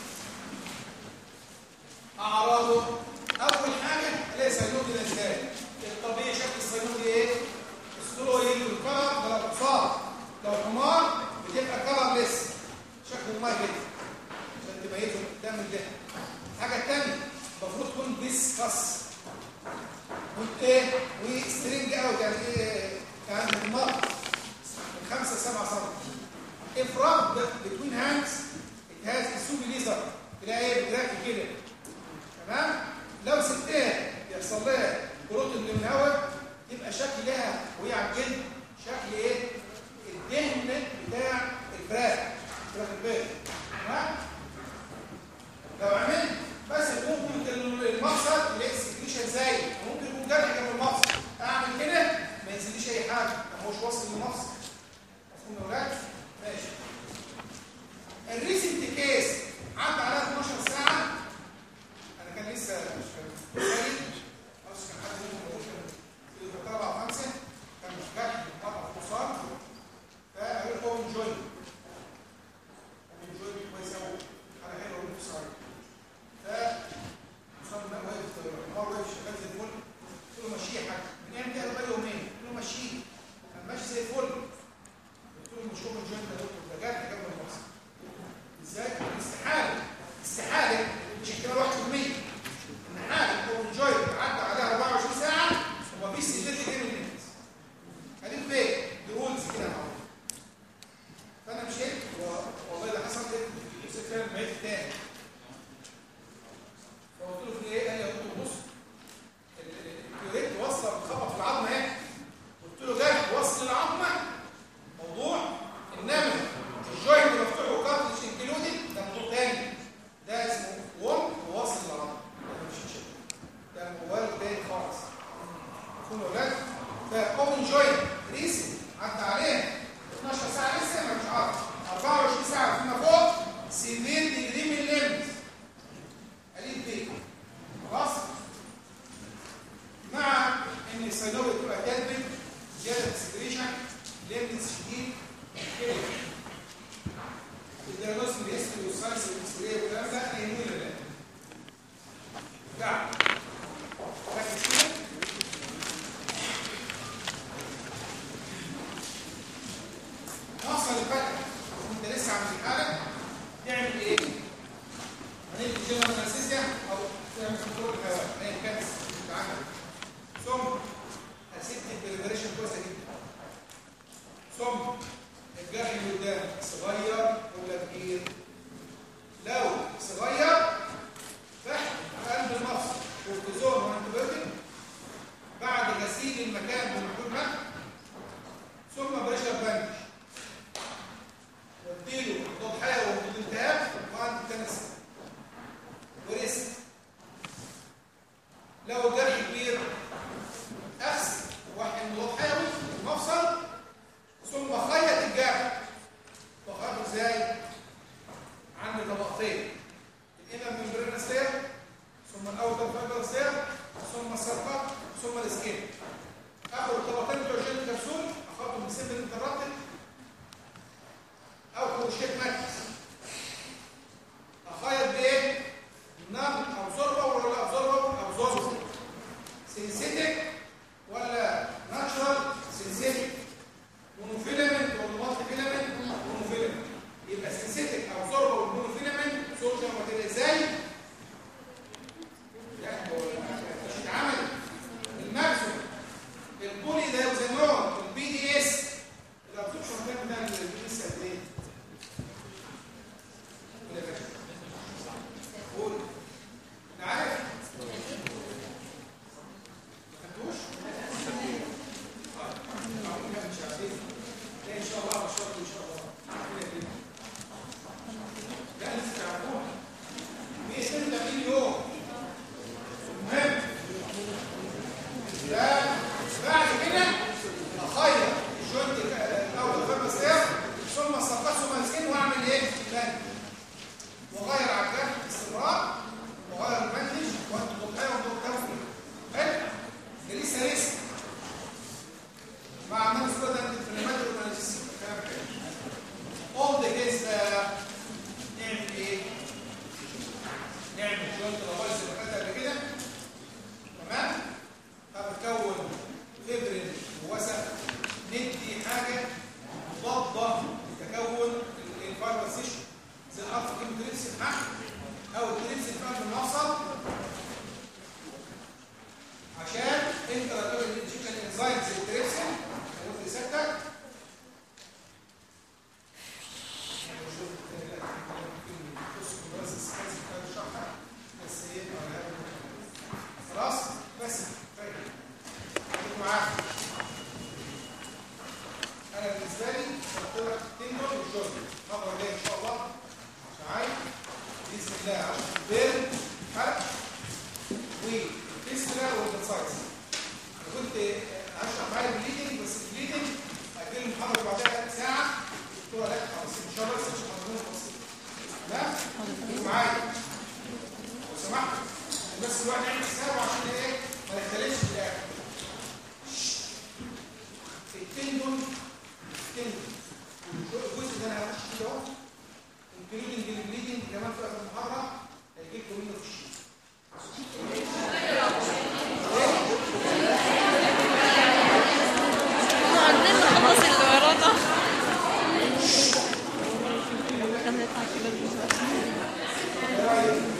اعراضه اول حاجه تلاقي سينودي ازاي الطبيعي شكل السينودي ايه السلويد والكلر ده الاطفال لو حمار بتبقى كلر لسه شكله ميه كده عشان تميزه ده من ده الحاجه الثانيه المفروض تكون ديسكس وايه وسترينج اوت يعني ايه يعني النقط من 5 ل 7 سم افراغ بتوين هاندز الجهاز السوبي ليزر تلاقي ايه بتراكب كده تمام لو سبتها يحصل لها بروتين من الهواء يبقى شكل لها وهي على الجلد شكل ايه الدهن بتاع الفراخ فراخ البيض تمام لو عملت بس ممكن المفصل يلاقي السكريشن زي ممكن يكون جرح جنب المفصل اعمل كده ما ينزليش اي حاجه ما هوش واصل للمفصل مفهوم يا ولاد ماشي الريسنت كيس عدى عليها 12 ساعه انا كان لسه مش كان بالي معرفش كان حد منهم موجود في الدكتور او خمسه كان مش جرح قطع خصام فقالوا له هو انجوي انجوي كويس قوي حاجه حلوه ونفس عليه ف صار بقى واقف الحوار واقف شغال زي الفل قلت له مشيه يا حاج من امتى قال بقى يومين قلت له مشيه كان ماشي زي الفل قلت له مش هو الجوين ده دكتور ده جرح جنب المفصل ازاي؟ استحاله استحاله مش احتمال 1% ان حاله او الجوين عدى عليها 24 ساعه ومفيش سيلتي جاي من الناس هديك فين؟ دي رولز كده معروف فانا مشيت والله اللي حصل ايه؟ نفسي فعلا بعيد تاني فقلت له في ايه؟ قال لي يا دكتور بص الكيوريت واصله بتخبط في العظمه اهي قلت له ده وصل العظمه موضوع انما الجوينت مفتوح وكارتلج انكلودد ده موضوع تاني ده اسمه ووم وواصل العظمه ده مش شيء ده موال تاني خالص مفهوم يا ولاد؟ فاوبن جوينت ريسن عدى عليها 12 ساعه لسه ما مش عارف 24 ساعه فيما فوق سيفير ديجري من الليمز قليل بيه خلاص مع ان السينوبيا بتبقى كاتبه زياده اكسبريشن ليمز شديد كده الدياجنوز بالاسم والساينس والاكسبريه والكلام ده هيمون ولا لا؟ يعني ركز كده نوصل الفتح انت لسه عند الحاله تعمل ايه؟ هنبدا جنرال انستيزيا او تعمل كنترول الهواء ايا كان العمل ثم اسيبت البريبريشن كويسه جدا ثم الجرح اللي قدام صغير ولا كبير لو طبقتين الانر ممبرين ستير ثم الاوتر فايبر ستير ثم السرقات ثم السكين اخد الطبقتين بتوع الجلد كبسول اخدهم بسن الانترابتد او كروشيت ماكس اخيط بايه؟ نان ابزوربر ولا ابزوربر ابزوربر سينسيتك ولا ناتشرال سينسيتك مونوفيلامنت ولا مالتي فيلامنت مونوفيلامنت يبقى سينسيتك ابزوربر والمونوفيلامنت سوشيال ماتيريال ازاي؟ لا هو مش اتعمل الماكسيمم البولي ده يوزنون البي دي اس الابزوربشن بتاع بتاع البي دي اس قد ايه؟ ولا فاكر؟ قول انا عارف ما خدتوش؟ آه، مش عارفين. لا ان شاء الله مشروع ان شاء الله ربنا يكرمك. لا لسه تعرفوها 182 يوم المهم لا بعد كده اخير الجوينت الاول خمس ايام ثم اسقط ثم اسكن واعمل ايه؟ تاني واغير على الجرح باستمرار واغير المنتج وانت متخيل وانت متخيل حلو ده لسه لسه مع عمال صوره ده الانفلامات والاناليسيس الكلام كده اول ذا كيس نعمل ايه؟ نعمل جوينت لابايز اللي خدتها قبل كده تمام؟ هتكون فبرين ووسخ ندي حاجه مضاده لتكون الفايبر سيشن زي الارض كيمو تريبس الحق او التريبس الفهم المفصل عشان انت لو تقول الانجكشن انزايم زي التريبس اللي ريسبتر خلاص بس طيب خليكم معايا انا بالنسبه لي قلت لك تندر والجوز المره الجايه ان شاء الله عشان عايز باذن الله عشان بيرن حرق والفيسترا والبنسايتس كنت هشرح معايا البليدنج بس البليدنج اجل المحاضره بعدها ساعه الدكتوره لا خلاص ان شاء الله بس مش هنقول تفاصيل تمام خليكم معايا لو سمحت بس الواحد يعمل حسابه عشان ايه ما يختلفش في الاخر التندون التندون الجزء ده انا هخش فيه اهو انكلودنج البليدنج كمان في اخر المحاضره هيجي لكم منه في الشيء احنا عندنا خلاص اللي ورانا كان يطلع كده دلوقتي.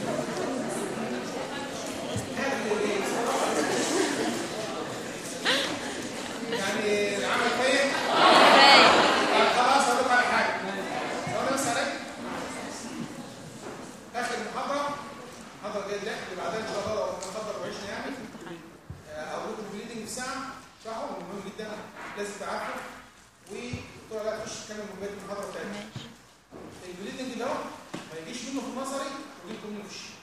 يعني العمل طيب رايق. طب خلاص هقول لك على حاجه لو انا بس عليك اخر محاضره المحاضره الجايه اللي اللي بعدها ان شاء الله لو نقدر وعشنا يعني او لكم بليدنج في ساعه شرحه مهم جدا لازم تعرفه ودكتوره لا تخش تكمل من بقيه المحاضره بتاعتنا ماشي البليدنج ده ما يجيش منه في النظري ويجي منه في الشيء